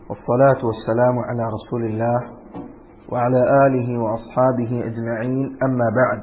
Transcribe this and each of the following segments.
والصلاة والسلام على رسول الله وعلى آله وأصحابه أجمعين أما بعد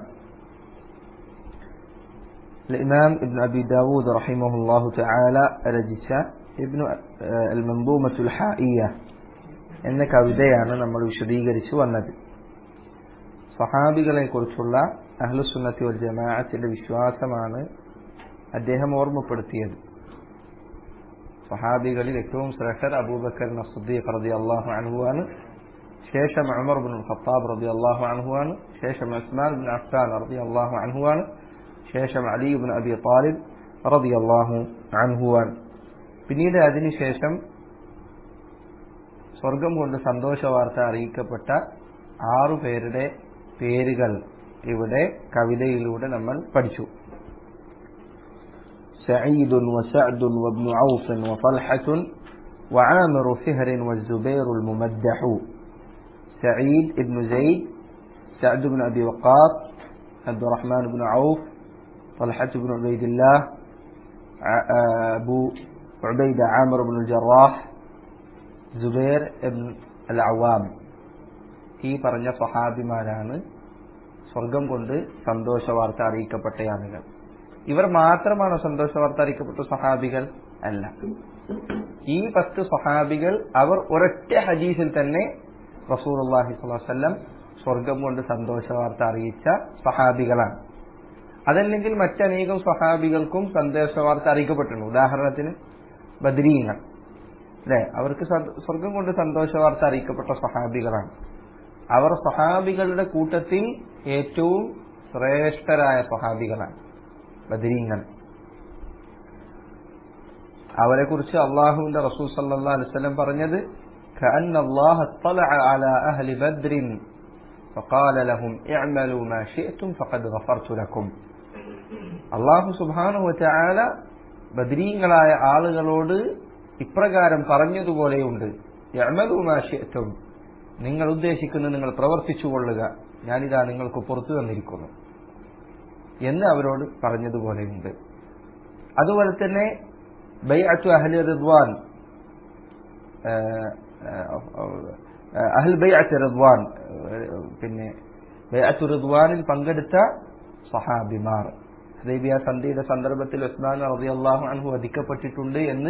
الإمام ابن أبي داود رحمه الله تعالى رجس ابن المنظومة الحائية എന്ന കവിതയാണ് നമ്മൾ വിശദീകരിച്ചു വന്നത് സഹാബികളെ കുറിച്ചുള്ള അഹ്ലുസുന്നത്തി വൽ ജമാഅത്തിന്റെ വിശ്വാസമാണ് അദ്ദേഹം ഓർമ്മപ്പെടുത്തിയത് സഹാബികളിൽ ഏറ്റവും ശ്രേഷ്ഠർ അബൂബക്കർ നസുദ്ദീഖ് റതി അള്ളാഹു അൻഹുവാണ് ശേഷം ഉമർ ബിൻ ഖത്താബ് റതി അള്ളാഹു അൻഹുവാണ് ശേഷം ഉസ്മാൻ ബിൻ അഫ്സാൻ റതി അള്ളാഹു അൻഹുവാണ് ശേഷം അലി ബിൻ അബി താലിബ് റതി അള്ളാഹു അൻഹുവാൻ പിന്നീട് അതിനുശേഷം സ്വർഗം കൊണ്ട് സന്തോഷ വാർത്ത അറിയിക്കപ്പെട്ട ആറു പേരുടെ പേരുകൾ ഇവിടെ കവിതയിലൂടെ നമ്മൾ പഠിച്ചു سعيد وسعد وابن عوف وطلحة وعامر فهر والزبير الممدح سعيد بن زيد سعد بن أبي وقاص عبد الرحمن بن عوف طلحة بن عبيد الله أبو عبيدة عامر بن الجراح زبير بن العوام ഈ പറഞ്ഞ സഹാബിമാരാണ് സ്വർഗം കൊണ്ട് സന്തോഷ വാർത്ത അറിയിക്കപ്പെട്ട ആളുകൾ ഇവർ മാത്രമാണോ സന്തോഷ വാർത്ത അറിയിക്കപ്പെട്ട സഹാബികൾ അല്ല ഈ പത്ത് സഹാബികൾ അവർ ഒരൊറ്റ ഹദീസിൽ തന്നെ റസൂൽ അള്ളാഹി സ്വലം സ്വർഗം കൊണ്ട് സന്തോഷ വാർത്ത അറിയിച്ച സഹാബികളാണ് അതല്ലെങ്കിൽ മറ്റനേകം സഹാബികൾക്കും സന്തോഷ വാർത്ത അറിയിക്കപ്പെട്ടിട്ടുണ്ട് ഉദാഹരണത്തിന് ബദ്രീങ്ങൾ അല്ലെ അവർക്ക് സ്വർഗം കൊണ്ട് സന്തോഷ വാർത്ത അറിയിക്കപ്പെട്ട സഹാബികളാണ് അവർ സഹാബികളുടെ കൂട്ടത്തിൽ ഏറ്റവും ശ്രേഷ്ഠരായ സഹാബികളാണ് ബദരീങ്ങൾ അവരെ കുറിച്ച് അള്ളാഹുവിന്റെ റസൂൽ സല്ലാ അലുസല്ലം പറഞ്ഞത് كأن الله اطلع على أهل بدر فقال لهم اعملوا ما شئتم فقد غفرت لكم അള്ളാഹു സുബാനു വച്ചാല ബദരീങ്ങളായ ആളുകളോട് ഇപ്രകാരം പറഞ്ഞതുപോലെയുണ്ട് യഅമലുമാഷിയത്തും നിങ്ങൾ ഉദ്ദേശിക്കുന്നത് നിങ്ങൾ പ്രവർത്തിച്ചു കൊള്ളുക ഞാനിതാ നിങ്ങൾക്ക് പുറത്തു തന്നിരിക്കുന്നു എന്ന് അവരോട് പറഞ്ഞതുപോലെയുണ്ട് അതുപോലെ തന്നെ ബൈഅത്തു അഹ്ലി റിദ്വാൻ അഹ്ൽ ബൈഅത്ത് റിദ്വാൻ പിന്നെ ബൈഅത്തു റിദ്വാനിൽ പങ്കെടുത്ത സഹാബിമാർ ഹദൈബിയ സന്ധിയുടെ സന്ദർഭത്തിൽ ഉസ്മാൻ റളിയല്ലാഹു അൻഹു വധിക്കപ്പെട്ടിട്ടുണ്ട് എന്ന്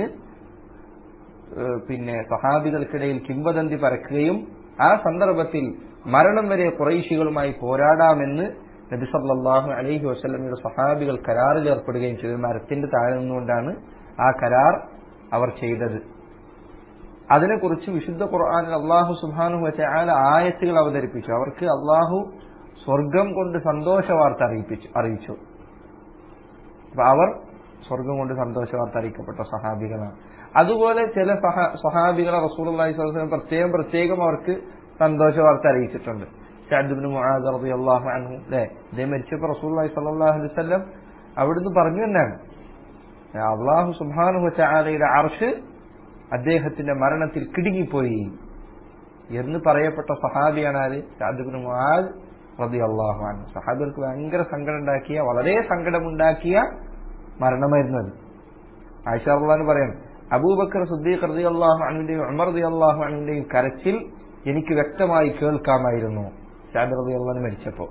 പിന്നെ സഹാബികൾക്കിടയിൽ കിംവദന്തി പരക്കുകയും ആ സന്ദർഭത്തിൽ മരണം വരെ കുറൈശികളുമായി പോരാടാമെന്ന് നബി സല്ലാഹു അലൈഹി വസ്ലമിയുടെ സഹാബികൾ കരാറിൽ ഏർപ്പെടുകയും ചെയ്തു മരത്തിന്റെ താഴെ നിന്നുകൊണ്ടാണ് ആ കരാർ അവർ ചെയ്തത് അതിനെക്കുറിച്ച് വിശുദ്ധ ഖുർആാനിൽ അള്ളാഹു സുബാനു വച്ചാൽ ആയത്തുകൾ അവതരിപ്പിച്ചു അവർക്ക് അള്ളാഹു സ്വർഗം കൊണ്ട് സന്തോഷ വാർത്ത അറിയിപ്പിച്ചു അറിയിച്ചു അപ്പൊ അവർ സ്വർഗം കൊണ്ട് സന്തോഷ വാർത്ത അറിയിക്കപ്പെട്ട സഹാബികളാണ് അതുപോലെ ചില സഹാബികളെ റസൂൽ അള്ളാഹി സ്വലം പ്രത്യേകം പ്രത്യേകം അവർക്ക് സന്തോഷ വാർത്ത അറിയിച്ചിട്ടുണ്ട് ഷാദുബിന് മുആദ് റളിയല്ലാഹു അൻഹു അല്ലേ ഇദ്ദേഹം മരിച്ചപ്പോൾ റസൂലുള്ളാഹി സ്വല്ലല്ലാഹു അലൈഹി വസല്ലം അവിടുന്ന് പറഞ്ഞു തന്നെയാണ് അള്ളാഹു സുബ്ഹാനഹു വതആലയുടെ അർഷ് അദ്ദേഹത്തിന്റെ മരണത്തിൽ കിടുങ്ങിപ്പോയി എന്ന് പറയപ്പെട്ട സഹാബിയാണ് ആര് ഷാദുബിന് മുആദ് റളിയല്ലാഹു അൻഹു സഹാബികൾക്ക് ഭയങ്കര സങ്കടം ഉണ്ടാക്കിയ വളരെ സങ്കടമുണ്ടാക്കിയ മരണമായിരുന്നു അത് ആയിഷ അള്ളഹാന് പറയാം അബൂബക്കർ സുദ്ദീഖ് റതി അള്ളാഹു അനുവിന്റെയും ഉമർ റതി അള്ളാഹു അനുവിന്റെയും കരച്ചിൽ എനിക്ക് വ്യക്തമായി കേൾക്കാമായിരുന്നു ഷാബിർ റതി അള്ളഹാൻ മരിച്ചപ്പോ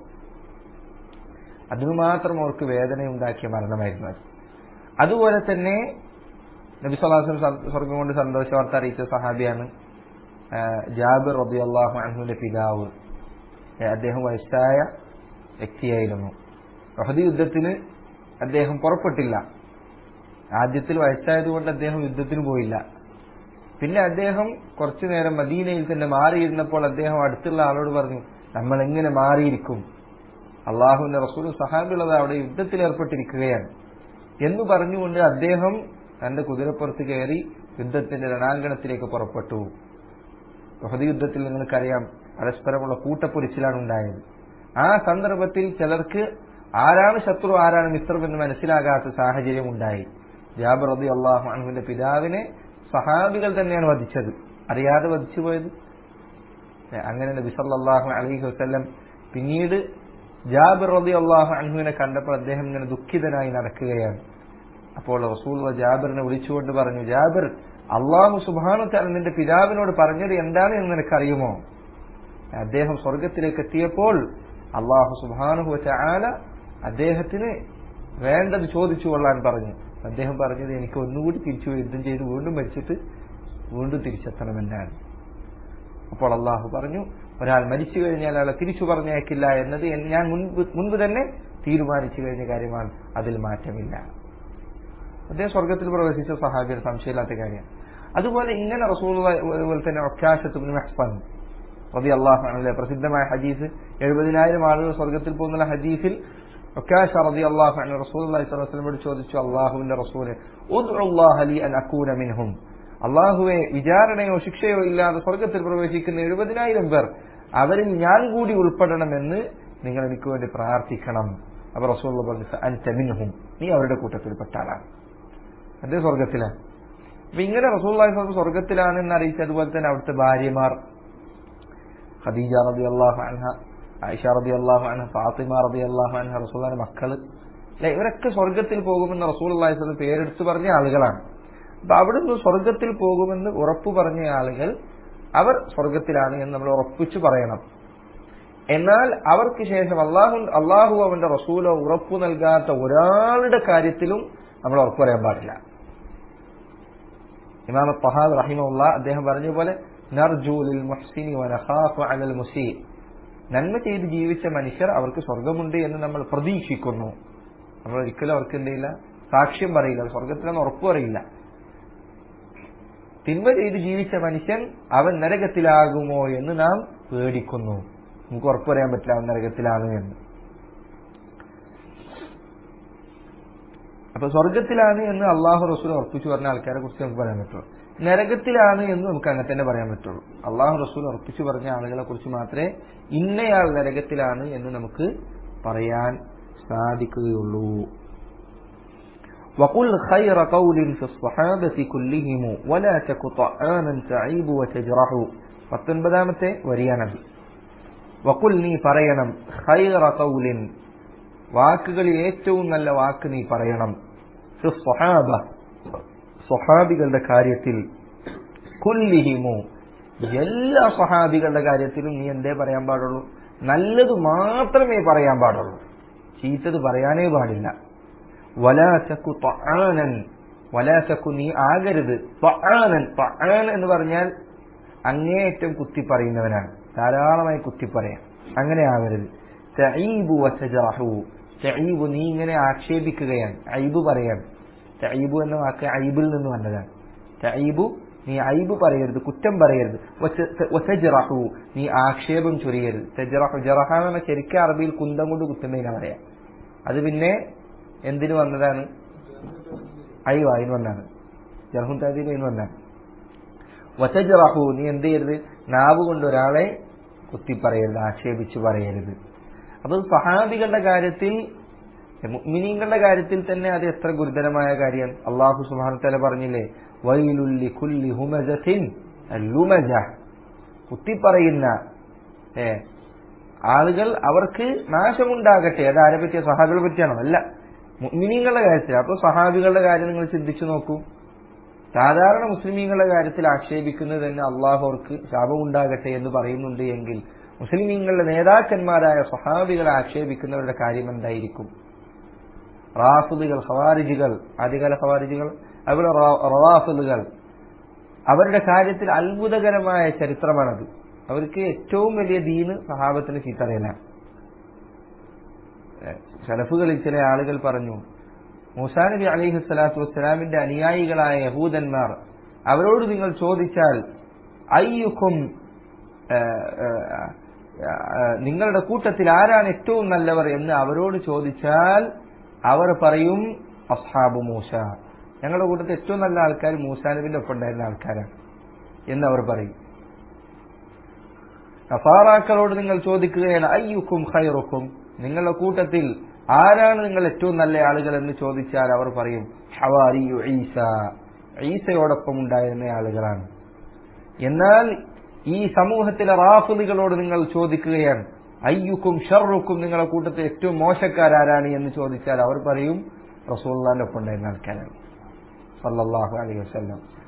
അതിനു മാത്രം അവർക്ക് വേദനയുണ്ടാക്കിയ മരണമായിരുന്നു അത് അതുപോലെ തന്നെ നബി സലാഹും സ്വർഗം കൊണ്ട് സന്തോഷ വാർത്ത അറിയിച്ച സഹാബിയാണ് ജാബിർ റബി അള്ളാഹു അൻഹുവിന്റെ പിതാവ് അദ്ദേഹം വയസ്സായ വ്യക്തിയായിരുന്നു റഹദി യുദ്ധത്തിന് അദ്ദേഹം പുറപ്പെട്ടില്ല ആദ്യത്തിൽ വയസ്സായതുകൊണ്ട് അദ്ദേഹം യുദ്ധത്തിന് പോയില്ല പിന്നെ അദ്ദേഹം കുറച്ചു നേരം മദീനയിൽ തന്നെ മാറിയിരുന്നപ്പോൾ അദ്ദേഹം അടുത്തുള്ള ആളോട് പറഞ്ഞു നമ്മൾ എങ്ങനെ മാറിയിരിക്കും അള്ളാഹുവിന്റെ റസൂൽ സഹാബിയുള്ളത് അവിടെ യുദ്ധത്തിൽ ഏർപ്പെട്ടിരിക്കുകയാണ് എന്ന് പറഞ്ഞുകൊണ്ട് അദ്ദേഹം തന്റെ കുതിരപ്പുറത്ത് കയറി യുദ്ധത്തിന്റെ രണാങ്കണത്തിലേക്ക് പുറപ്പെട്ടു ബഹദി യുദ്ധത്തിൽ നിങ്ങൾക്കറിയാം പരസ്പരമുള്ള കൂട്ടപ്പൊരിച്ചിലാണ് ഉണ്ടായത് ആ സന്ദർഭത്തിൽ ചിലർക്ക് ആരാണ് ശത്രു ആരാണ് മിത്രം എന്ന് മനസ്സിലാകാത്ത സാഹചര്യം ഉണ്ടായി ജാബർ റബി അള്ളാഹു അൻഹുവിന്റെ പിതാവിനെ സഹാബികൾ തന്നെയാണ് വധിച്ചത് അറിയാതെ വധിച്ചു പോയത് അങ്ങനെ നബി സല്ലല്ലാഹു അലൈഹി വസല്ലം പിന്നീട് ജാബിർ റബി അള്ളാഹു അൻഹുവിനെ കണ്ടപ്പോൾ അദ്ദേഹം ഇങ്ങനെ ദുഃഖിതനായി നടക്കുകയാണ് അപ്പോൾ റസൂൽ ജാബിറിനെ വിളിച്ചുകൊണ്ട് പറഞ്ഞു ജാബിർ അള്ളാഹു സുബാനുത്താൻ നിന്റെ പിതാവിനോട് പറഞ്ഞത് എന്താണ് എന്ന് നിനക്കറിയുമോ അദ്ദേഹം സ്വർഗത്തിലേക്ക് എത്തിയപ്പോൾ അള്ളാഹു സുബാനുഹു ആല അദ്ദേഹത്തിന് വേണ്ടത് ചോദിച്ചു കൊള്ളാൻ പറഞ്ഞു അദ്ദേഹം പറഞ്ഞത് എനിക്ക് ഒന്നുകൂടി തിരിച്ചു യുദ്ധം ചെയ്ത് വീണ്ടും മരിച്ചിട്ട് വീണ്ടും തിരിച്ചെത്തണമെന്നാണ് അപ്പോൾ അള്ളാഹു പറഞ്ഞു ഒരാൾ മരിച്ചു കഴിഞ്ഞാൽ അയാളെ തിരിച്ചു പറഞ്ഞേക്കില്ല എന്നത് ഞാൻ മുൻപ് മുൻപ് തന്നെ തീരുമാനിച്ചു കഴിഞ്ഞ കാര്യമാണ് അതിൽ മാറ്റമില്ല അദ്ദേഹം സ്വർഗത്തിൽ പ്രവേശിച്ച സഹാബിയുടെ സംശയമില്ലാത്ത കാര്യമാണ് അതുപോലെ ഇങ്ങനെ റസൂൽ അതുപോലെ തന്നെ ഒക്കാശത്ത് മെഹ്സൻ റബി അള്ളാഹു പ്രസിദ്ധമായ ഹദീസ് എഴുപതിനായിരം ആളുകൾ സ്വർഗത്തിൽ പോകുന്ന ഹദീസിൽ ഒക്കാശ റബി അള്ളാഹു റസൂൽ അള്ളാഹി സ്വലമോട് ചോദിച്ചു അള്ളാഹുവിന്റെ റസൂല് ലി അൻ അക്കൂന മിൻഹും അള്ളാഹുവെ വിചാരണയോ ശിക്ഷയോ ഇല്ലാതെ സ്വർഗത്തിൽ പ്രവേശിക്കുന്ന എഴുപതിനായിരം പേർ അവരിൽ ഞാൻ കൂടി ഉൾപ്പെടണമെന്ന് നിങ്ങൾ എനിക്ക് വേണ്ടി പ്രാർത്ഥിക്കണം അപ്പൊ റസൂൽ പറഞ്ഞു അൻതമിൻഹും നീ അവരുടെ കൂട്ടത്തിൽപ്പെട്ട ആളാണ് അതേ സ്വർഗത്തിലാണ് അപ്പൊ ഇങ്ങനെ റസൂൽ സ്വർഗത്തിലാണ് എന്ന് അറിയിച്ച അതുപോലെ തന്നെ അവിടുത്തെ ഭാര്യമാർ ഖദീജ റബി അള്ളാഹു അൻഹ ആയിഷ റബി അള്ളാഹു അൻഹ ഫാത്തിമ റബി അള്ളാഹു അൻഹ റസൂലിന്റെ മക്കള് അല്ലെ ഇവരൊക്കെ സ്വർഗത്തിൽ പോകുമെന്ന് റസൂൽ അള്ളാഹിസ്വലം പേരെടുത്ത് പറഞ്ഞ ആളുകളാണ് അപ്പൊ അവിടുന്ന് സ്വർഗത്തിൽ പോകുമെന്ന് ഉറപ്പു പറഞ്ഞ ആളുകൾ അവർ സ്വർഗത്തിലാണ് എന്ന് നമ്മൾ ഉറപ്പിച്ചു പറയണം എന്നാൽ അവർക്ക് ശേഷം അള്ളാഹു അള്ളാഹു അവന്റെ റസൂലോ ഉറപ്പു നൽകാത്ത ഒരാളുടെ കാര്യത്തിലും നമ്മൾ ഉറപ്പു പറയാൻ പാടില്ല ഇമാം തഹാദ് റഹിമുള്ള അദ്ദേഹം പറഞ്ഞ പോലെ നർജൂലിൽ മുഹ്സിനി വനഖാഫു അലൽ മുസീ നന്മ ചെയ്ത് ജീവിച്ച മനുഷ്യർ അവർക്ക് സ്വർഗമുണ്ട് എന്ന് നമ്മൾ പ്രതീക്ഷിക്കുന്നു നമ്മൾ ഒരിക്കലും അവർക്ക് എന്തില്ല സാക്ഷ്യം പറയില്ല സ്വർഗത്തിലെന്ന് ഉറപ്പു പറയില്ല തിന്മ ചെയ്ത് ജീവിച്ച മനുഷ്യൻ അവൻ നരകത്തിലാകുമോ എന്ന് നാം പേടിക്കുന്നു നമുക്ക് ഉറപ്പു പറയാൻ പറ്റില്ല അവൻ നരകത്തിലാണ് എന്ന് അപ്പൊ സ്വർഗത്തിലാണ് എന്ന് അള്ളാഹു റസൂൽ ഉറപ്പിച്ചു പറഞ്ഞ ആൾക്കാരെ കുറിച്ച് നമുക്ക് പറയാൻ പറ്റുള്ളൂ നരകത്തിലാണ് എന്ന് നമുക്ക് അങ്ങനെ തന്നെ പറയാൻ പറ്റുള്ളൂ അള്ളാഹു റസൂൽ ഉറപ്പിച്ചു പറഞ്ഞ ആളുകളെ കുറിച്ച് മാത്രമേ ഇന്നയാൾ നരകത്തിലാണ് എന്ന് നമുക്ക് പറയാൻ സാധിക്കുകയുള്ളൂ وقل خير قول في الصحابة كلهم ولا تك طعانا تعيب وتجرح പത്തൊൻപതാമത്തെ വരിയാണത് വക്കുൽ നീ പറയണം ഖൈറ കൗലിൻ വാക്കുകളിൽ ഏറ്റവും നല്ല വാക്ക് നീ പറയണം സ്വഹാബ സ്വഹാബികളുടെ കാര്യത്തിൽ കുല്ലിഹിമു എല്ലാ സ്വഹാബികളുടെ കാര്യത്തിലും നീ എന്തേ പറയാൻ പാടുള്ളൂ നല്ലത് മാത്രമേ പറയാൻ പാടുള്ളൂ ചീത്തത് പറയാനേ പാടില്ല വലാചക്കു ത്വആനൻ വലാചക്കു നീ ആകരുത് ത്വആനൻ ത്വആൻ എന്ന് പറഞ്ഞാൽ അങ്ങേയറ്റം കുത്തി പറയുന്നവനാണ് ധാരാളമായി കുത്തി പറയാം അങ്ങനെ ആകരുത് തഈബു വസജറഹു തഈബു നീ ഇങ്ങനെ ആക്ഷേപിക്കുകയാണ് ഐബ് പറയാൻ തഈബു എന്ന വാക്ക് ഐബിൽ നിന്ന് വന്നതാണ് തഈബു നീ ഐബ് പറയരുത് കുറ്റം പറയരുത് വസജറഹു നീ ആക്ഷേപം ചൊരിയരുത് തജറഹു ജറഹ എന്ന ശരിക്കും അറബിയിൽ കുന്തം കൊണ്ട് കുത്തുന്നതിനാ പറയാം അത് പിന്നെ എന്തിനു വന്നതാണ് അയ്യോ അതിന് വന്നാണ് ജർഹുൻ താദീന് അതിന് വന്നാണ് വസജറഹു നീ എന്ത് ചെയ്യരുത് നാവ് കൊണ്ട് ഒരാളെ കുത്തി പറയരുത് ആക്ഷേപിച്ച് പറയരുത് അപ്പൊ സഹാബികളുടെ കാര്യത്തിൽ മിനിങ്ങളുടെ കാര്യത്തിൽ തന്നെ അത് എത്ര ഗുരുതരമായ കാര്യം അള്ളാഹു സുബാന തല പറഞ്ഞില്ലേ വൈലുല്ലി കുല്ലി ഹുമജത്തിൻ ലുമജ കുത്തിപ്പറയുന്ന ഏ ആളുകൾ അവർക്ക് നാശമുണ്ടാകട്ടെ അത് ആരെ പറ്റിയ സഹാബികളെ പറ്റിയാണോ അല്ല മിനിങ്ങളുടെ കാര്യത്തിൽ അപ്പൊ സഹാബികളുടെ കാര്യം നിങ്ങൾ ചിന്തിച്ചു നോക്കൂ സാധാരണ മുസ്ലിമീങ്ങളുടെ കാര്യത്തിൽ ആക്ഷേപിക്കുന്നത് തന്നെ അള്ളാഹു അവർക്ക് ശാപമുണ്ടാകട്ടെ എന്ന് പറയുന്നുണ്ട് എങ്കിൽ മുസ്ലിമീങ്ങളുടെ നേതാക്കന്മാരായ സഹാബികളെ ആക്ഷേപിക്കുന്നവരുടെ കാര്യം എന്തായിരിക്കും റാഫുദുകൾ ഖവാരിജികൾ ആദ്യകാല ഖവാരിജികൾ അതുപോലെ റവാഫുദുകൾ അവരുടെ കാര്യത്തിൽ അത്ഭുതകരമായ ചരിത്രമാണത് അവർക്ക് ഏറ്റവും വലിയ ദീന് സഹാബത്തിന് ചീത്തറിയലാണ് ഷലഫുകളിൽ ചില ആളുകൾ പറഞ്ഞു മൂസാ നബി അലിഹു സ്വലാത്തു വസ്സലാമിന്റെ അനുയായികളായ യഹൂദന്മാർ അവരോട് നിങ്ങൾ ചോദിച്ചാൽ അയ്യുക്കും നിങ്ങളുടെ കൂട്ടത്തിൽ ആരാണ് ഏറ്റവും നല്ലവർ എന്ന് അവരോട് ചോദിച്ചാൽ അവർ പറയും അസ്ഹാബു മൂസ ഞങ്ങളുടെ കൂട്ടത്തിൽ ഏറ്റവും നല്ല ആൾക്കാർ മൂസാ നബിന്റെ ഒപ്പം ഉണ്ടായിരുന്ന ആൾക്കാരാണ് എന്ന് അവർ പറയും നസാറാക്കളോട് നിങ്ങൾ ചോദിക്കുകയാണ് അയ്യുക്കും ഖൈറുക്കും നിങ്ങളുടെ കൂട്ടത്തിൽ ആരാണ് നിങ്ങൾ ഏറ്റവും നല്ല ആളുകൾ എന്ന് ചോദിച്ചാൽ അവർ പറയും ഹവാരിയു ഈസ ഈസയോടൊപ്പം ഉണ്ടായിരുന്ന ആളുകളാണ് എന്നാൽ ഈ സമൂഹത്തിലെ റാഫിലുകളോട് നിങ്ങൾ ചോദിക്കുകയാണ് അയ്യുക്കും ഷറുക്കും നിങ്ങളുടെ കൂട്ടത്തിൽ ഏറ്റവും മോശക്കാരാരാണ് എന്ന് ചോദിച്ചാൽ അവർ പറയും റസൂള്ളാന്റെ ഒപ്പം ഉണ്ടായിരുന്ന ആൾക്കാരാണ് സല്ലല്ലാഹു അലൈഹി വസല്ലം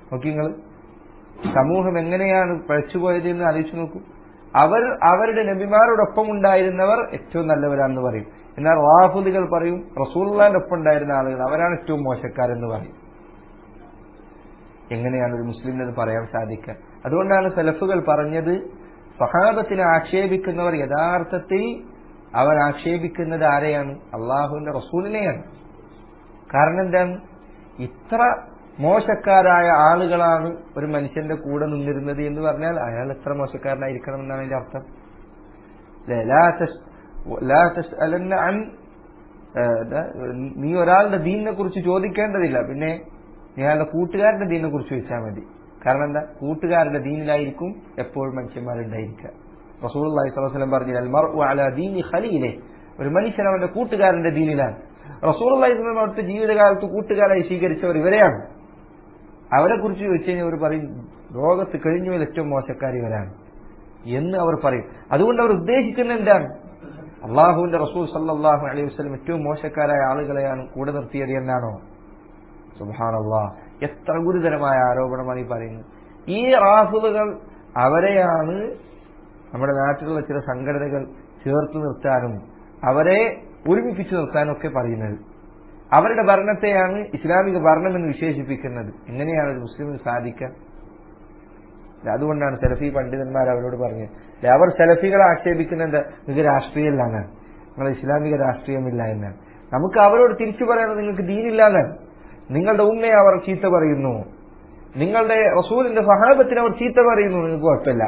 നോക്കി നിങ്ങൾ സമൂഹം എങ്ങനെയാണ് പഴച്ചുപോയത് എന്ന് ആലോചിച്ച് നോക്കൂ അവർ അവരുടെ നബിമാരോടൊപ്പം ഉണ്ടായിരുന്നവർ ഏറ്റവും നല്ലവരാണെന്ന് പറയും എന്നാൽ റാഫുദികൾ പറയും റസൂള്ളാന്റെ ഒപ്പം ഉണ്ടായിരുന്ന ആളുകൾ അവരാണ് ഏറ്റവും മോശക്കാരെന്ന് പറയും എങ്ങനെയാണ് ഒരു മുസ്ലിമിന് പറയാൻ സാധിക്കുക അതുകൊണ്ടാണ് സലഫുകൾ പറഞ്ഞത് സഹാബത്തിനെ ആക്ഷേപിക്കുന്നവർ യഥാർത്ഥത്തിൽ അവർ ആക്ഷേപിക്കുന്നത് ആരെയാണ് അള്ളാഹുവിന്റെ റസൂലിനെയാണ് കാരണം എന്താണ് ഇത്ര മോശക്കാരായ ആളുകളാണ് ഒരു മനുഷ്യന്റെ കൂടെ നിന്നിരുന്നത് എന്ന് പറഞ്ഞാൽ അയാൾ എത്ര മോശക്കാരനായിരിക്കണം എന്നാണ് അതിന്റെ അർത്ഥം ലെ- ലാ തസ്- ലാ തസ്അലന്ന അൻ ഏഹ്, ദ- നീ ഒരാളുടെ ദീനിനെ കുറിച്ച് ചോദിക്കേണ്ടതില്ല പിന്നെ നീ അയാളുടെ കൂട്ടുകാരന്റെ ദീനിനെ കുറിച്ച് ചോദിച്ചാൽ മതി കാരണം എന്താ കൂട്ടുകാരുടെ ദീനിലായിരിക്കും എപ്പോഴും മനുഷ്യന്മാരുണ്ടായിരിക്കുക റസൂൽ അലൈഹി പറഞ്ഞില്ല "അൽമർഉ അലാ ദീനി ഖലീലെ ഒരു മനുഷ്യൻ അവന്റെ കൂട്ടുകാരന്റെ ദീനിലാണ് റസൂൽ അള്ളാഹിസ്ലാം അവിടുത്തെ ജീവിതകാലത്ത് കൂട്ടുകാരായി സ്വീകരിച്ചവർ ഇവരെയാണ് അവരെ കുറിച്ച് ചോദിച്ചു കഴിഞ്ഞാൽ അവർ പറയും ലോകത്ത് കഴിഞ്ഞുപോയ ഏറ്റവും മോശക്കാർ ഇവരാണ് എന്ന് അവർ പറയും അതുകൊണ്ട് അവർ ഉദ്ദേശിക്കുന്നത് എന്താണ് അള്ളാഹുവിന്റെ റസൂൽ സല്ലാഹു അലൈഹി വസ്ലം ഏറ്റവും മോശക്കാരായ ആളുകളെയാണ് കൂടെ നിർത്തിയത് എന്നാണോ സുബാനല്ലാ എത്ര ഗുരുതരമായ ആരോപണമാണ് ഈ പറയുന്നത് ഈ റാഫുകൾ അവരെയാണ് നമ്മുടെ നാട്ടിലുള്ള ചില സംഘടനകൾ ചേർത്ത് നിർത്താനും അവരെ ഒരുമിപ്പിച്ചു നിർത്താനും ഒക്കെ പറയുന്നത് അവരുടെ ഭരണത്തെയാണ് ഇസ്ലാമിക ഭരണം എന്ന് വിശേഷിപ്പിക്കുന്നത് എങ്ങനെയാണ് ഒരു മുസ്ലിമിന് സാധിക്കുക അതുകൊണ്ടാണ് സെലഫി പണ്ഡിതന്മാർ അവരോട് പറഞ്ഞത് ദേ അവർ സെലഫികളെ ആക്ഷേപിക്കുന്നത് നിങ്ങൾക്ക് രാഷ്ട്രീയമില്ലാണ് നിങ്ങൾ ഇസ്ലാമിക രാഷ്ട്രീയമില്ല എന്നാണ് നമുക്ക് അവരോട് തിരിച്ചു പറയാനുള്ളത് നിങ്ങൾക്ക് ദീനില്ല എന്നാണ് നിങ്ങളുടെ ഉമ്മയെ അവർ ചീത്ത പറയുന്നു നിങ്ങളുടെ റസൂലിന്റെ സഹാബത്തിന് അവർ ചീത്ത പറയുന്നു നിങ്ങൾക്ക് കുഴപ്പമില്ല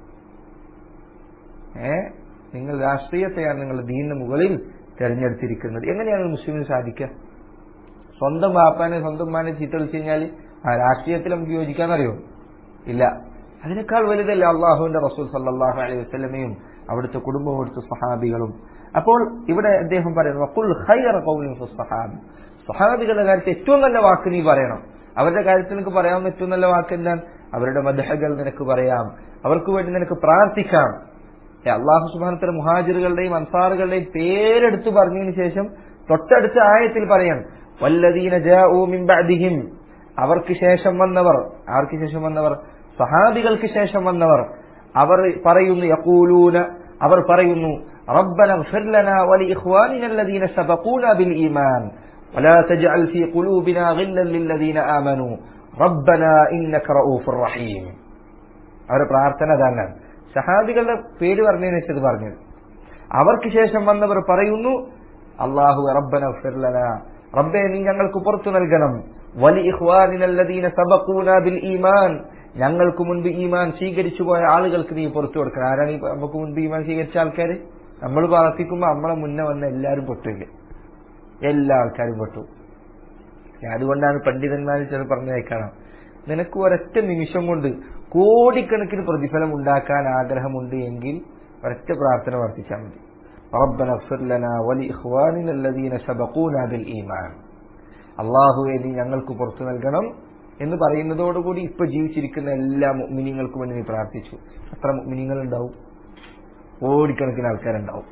ഏ നിങ്ങൾ രാഷ്ട്രീയത്തെയാണ് നിങ്ങളുടെ ദീനിന് മുകളിൽ തെരഞ്ഞെടുത്തിരിക്കുന്നത് എങ്ങനെയാണ് ഒരു മുസ്ലിമിന് സാധിക്കുക സ്വന്തം ബാപ്പാനെ സ്വന്തം മാനെ ചീത്ത വിളിച്ചു കഴിഞ്ഞാൽ ആ രാഷ്ട്രീയത്തിൽ നമുക്ക് യോജിക്കാന്നറിയോ ഇല്ല അതിനേക്കാൾ വലുതല്ല അള്ളാഹുവിന്റെ റസൂൽ സല്ലാഹു അലൈഹി വസ്ലമയും അവിടുത്തെ കുടുംബവും അവിടുത്തെ സഹാബികളും അപ്പോൾ ഇവിടെ അദ്ദേഹം പറയുന്നു വഖുൽ ഖൈറ ഖൗലിൻ ഫി സഹാബി സഹാബികളുടെ കാര്യത്തിൽ ഏറ്റവും നല്ല വാക്ക് നീ പറയണം അവരുടെ കാര്യത്തിൽ നിനക്ക് പറയാവുന്ന ഏറ്റവും നല്ല വാക്ക് എന്താണ് അവരുടെ മദഹകൾ നിനക്ക് പറയാം അവർക്ക് വേണ്ടി നിനക്ക് പ്രാർത്ഥിക്കാം ഏ, അള്ളാഹു സുബാനത്തര മുഹാജിറുകളുടെയും അൻസാറുകളുടെയും പേരെടുത്ത് പറഞ്ഞതിന് ശേഷം തൊട്ടടുത്ത ആയത്തിൽ പറയാം വല്ലദീന ജാഊ മിൻ ബഅദിഹിം അവർക്ക് ശേഷം വന്നവർ ആർക്ക് ശേഷം വന്നവർ സഹാബികൾക്ക് ശേഷം വന്നവർ അവർ പറയുന്നു യഖൂലൂന അവർ പറയുന്നു ربنا اغفر لنا ولإخواننا الذين سبقونا بالإيمان ولا تجعل في قلوبنا غلا للذين آمنوا ربنا إنك رؤوف رحيم അവരുടെ പ്രാർത്ഥന തന്നെ സഹാബികളുടെ പേര് പറഞ്ഞതിന് വെച്ചത് പറഞ്ഞത് അവർക്ക് ശേഷം വന്നവർ പറയുന്നു അള്ളാഹു റബ്ബന ഫിർലന റബ്ബെ നീ ഞങ്ങൾക്ക് പുറത്തു നൽകണം വലി ഇഖ്വാനിനല്ലദീന സബഖൂന ബിൽ ഈമാൻ ഞങ്ങൾക്ക് മുൻപ് ഈമാൻ സ്വീകരിച്ചു പോയ ആളുകൾക്ക് നീ പുറത്തു കൊടുക്കണം ആരാണ് ഈ നമുക്ക് മുൻപ് ഈമാൻ സ്വീകരിച്ച ആൾക്കാർ നമ്മൾ പ്രാർത്ഥിക്കുമ്പോൾ നമ്മളെ മുന്നേ വന്ന എല്ലാവരും പൊട്ടില്ലേ എല്ലാ ആൾക്കാരും പൊട്ടു അതുകൊണ്ടാണ് പണ്ഡിതന്മാർ ചില പറഞ്ഞേക്കണം നിനക്ക് ഒരൊറ്റ നിമിഷം കൊണ്ട് കോടിക്കണക്കിന് പ്രതിഫലം ഉണ്ടാക്കാൻ ആഗ്രഹമുണ്ട് എങ്കിൽ ഒരൊറ്റ പ്രാർത്ഥന വർദ്ധിച്ചാൽ മതി ربنا اغفر لنا ولإخواننا الذين سبقونا بالإيمان അള്ളാഹുവെ നീ ഞങ്ങൾക്ക് പുറത്തു നൽകണം എന്ന് പറയുന്നതോടുകൂടി ഇപ്പൊ ജീവിച്ചിരിക്കുന്ന എല്ലാ മുഗ്മിനിങ്ങൾക്കും വേണ്ടി നീ പ്രാർത്ഥിച്ചു എത്ര മുഗ്മിനിങ്ങൾ ഉണ്ടാവും കോടിക്കണക്കിന് ആൾക്കാരുണ്ടാവും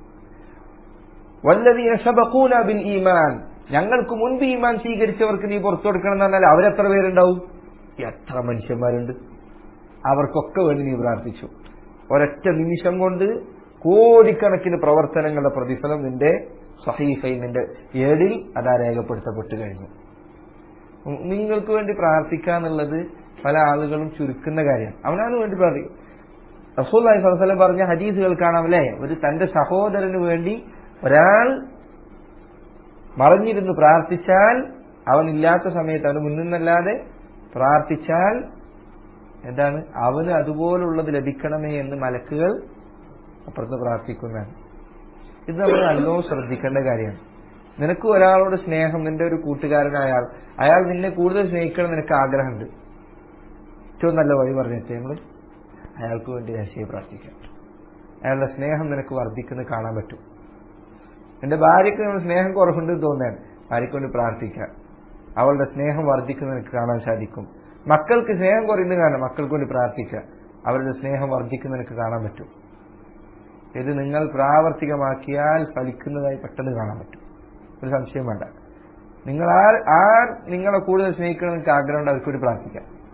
വല്ലതീന സബഖൂന ബിൽ ഈമാൻ ഞങ്ങൾക്ക് മുൻപ് ഈമാൻ സ്വീകരിച്ചവർക്ക് നീ പുറത്തു കൊടുക്കണം എന്ന് പറഞ്ഞാൽ അവരെത്ര പേരുണ്ടാവും എത്ര മനുഷ്യന്മാരുണ്ട് അവർക്കൊക്കെ വേണ്ടി നീ പ്രാർത്ഥിച്ചു ഒരൊറ്റ നിമിഷം കൊണ്ട് കോടിക്കണക്കിന് പ്രവർത്തനങ്ങളുടെ പ്രതിഫലം നിന്റെ സഹീഫയിൽ നിന്റെ ഏടിൽ അതാ രേഖപ്പെടുത്തപ്പെട്ടു കഴിഞ്ഞു നിങ്ങൾക്ക് വേണ്ടി പ്രാർത്ഥിക്കുക എന്നുള്ളത് പല ആളുകളും ചുരുക്കുന്ന കാര്യം അവനാണ് വേണ്ടി പ്രാർത്ഥിക്കും റസൂല്ലായി സ്വലം പറഞ്ഞ ഹദീസുകൾ കാണാം അല്ലേ ഒരു തന്റെ സഹോദരന് വേണ്ടി ഒരാൾ മറഞ്ഞിരുന്ന് പ്രാർത്ഥിച്ചാൽ അവനില്ലാത്ത സമയത്ത് അവന് മുന്നിന്നല്ലാതെ പ്രാർത്ഥിച്ചാൽ എന്താണ് അവന് അതുപോലുള്ളത് ലഭിക്കണമേ എന്ന് മലക്കുകൾ അപ്പുറത്ത് പ്രാർത്ഥിക്കുന്നതാണ് ഇത് നമ്മൾ നല്ലോണം ശ്രദ്ധിക്കേണ്ട കാര്യമാണ് നിനക്ക് ഒരാളോട് സ്നേഹം നിന്റെ ഒരു കൂട്ടുകാരനായാൽ അയാൾ നിന്നെ കൂടുതൽ സ്നേഹിക്കണം നിനക്ക് ആഗ്രഹമുണ്ട് ഏറ്റവും നല്ല വഴി പറഞ്ഞിട്ട് നമ്മൾ അയാൾക്ക് വേണ്ടി രഹസ്യ പ്രാർത്ഥിക്കാം അയാളുടെ സ്നേഹം നിനക്ക് വർദ്ധിക്കുന്നത് കാണാൻ പറ്റും എന്റെ ഭാര്യയ്ക്ക് നമ്മൾ സ്നേഹം കുറവുണ്ട് തോന്നാൻ ഭാര്യയ്ക്ക് വേണ്ടി പ്രാർത്ഥിക്കാം അവളുടെ സ്നേഹം വർദ്ധിക്കുന്നത് നിനക്ക് കാണാൻ സാധിക്കും മക്കൾക്ക് സ്നേഹം കുറയുന്നത് കാണാം മക്കൾക്ക് വേണ്ടി പ്രാർത്ഥിക്കുക അവരുടെ സ്നേഹം വർദ്ധിക്കുന്നത് നിനക്ക് കാണാൻ പറ്റും ഇത് നിങ്ങൾ പ്രാവർത്തികമാക്കിയാൽ ഫലിക്കുന്നതായി പെട്ടെന്ന് കാണാൻ പറ്റും ഒരു സംശയം വേണ്ട നിങ്ങൾ ആർ ആർ നിങ്ങളെ കൂടുതൽ സ്നേഹിക്കണം നിങ്ങൾക്ക് ആഗ്രഹമുണ്ട് അവർക്ക് വേണ്ടി പ്രാർത്ഥിക്കാം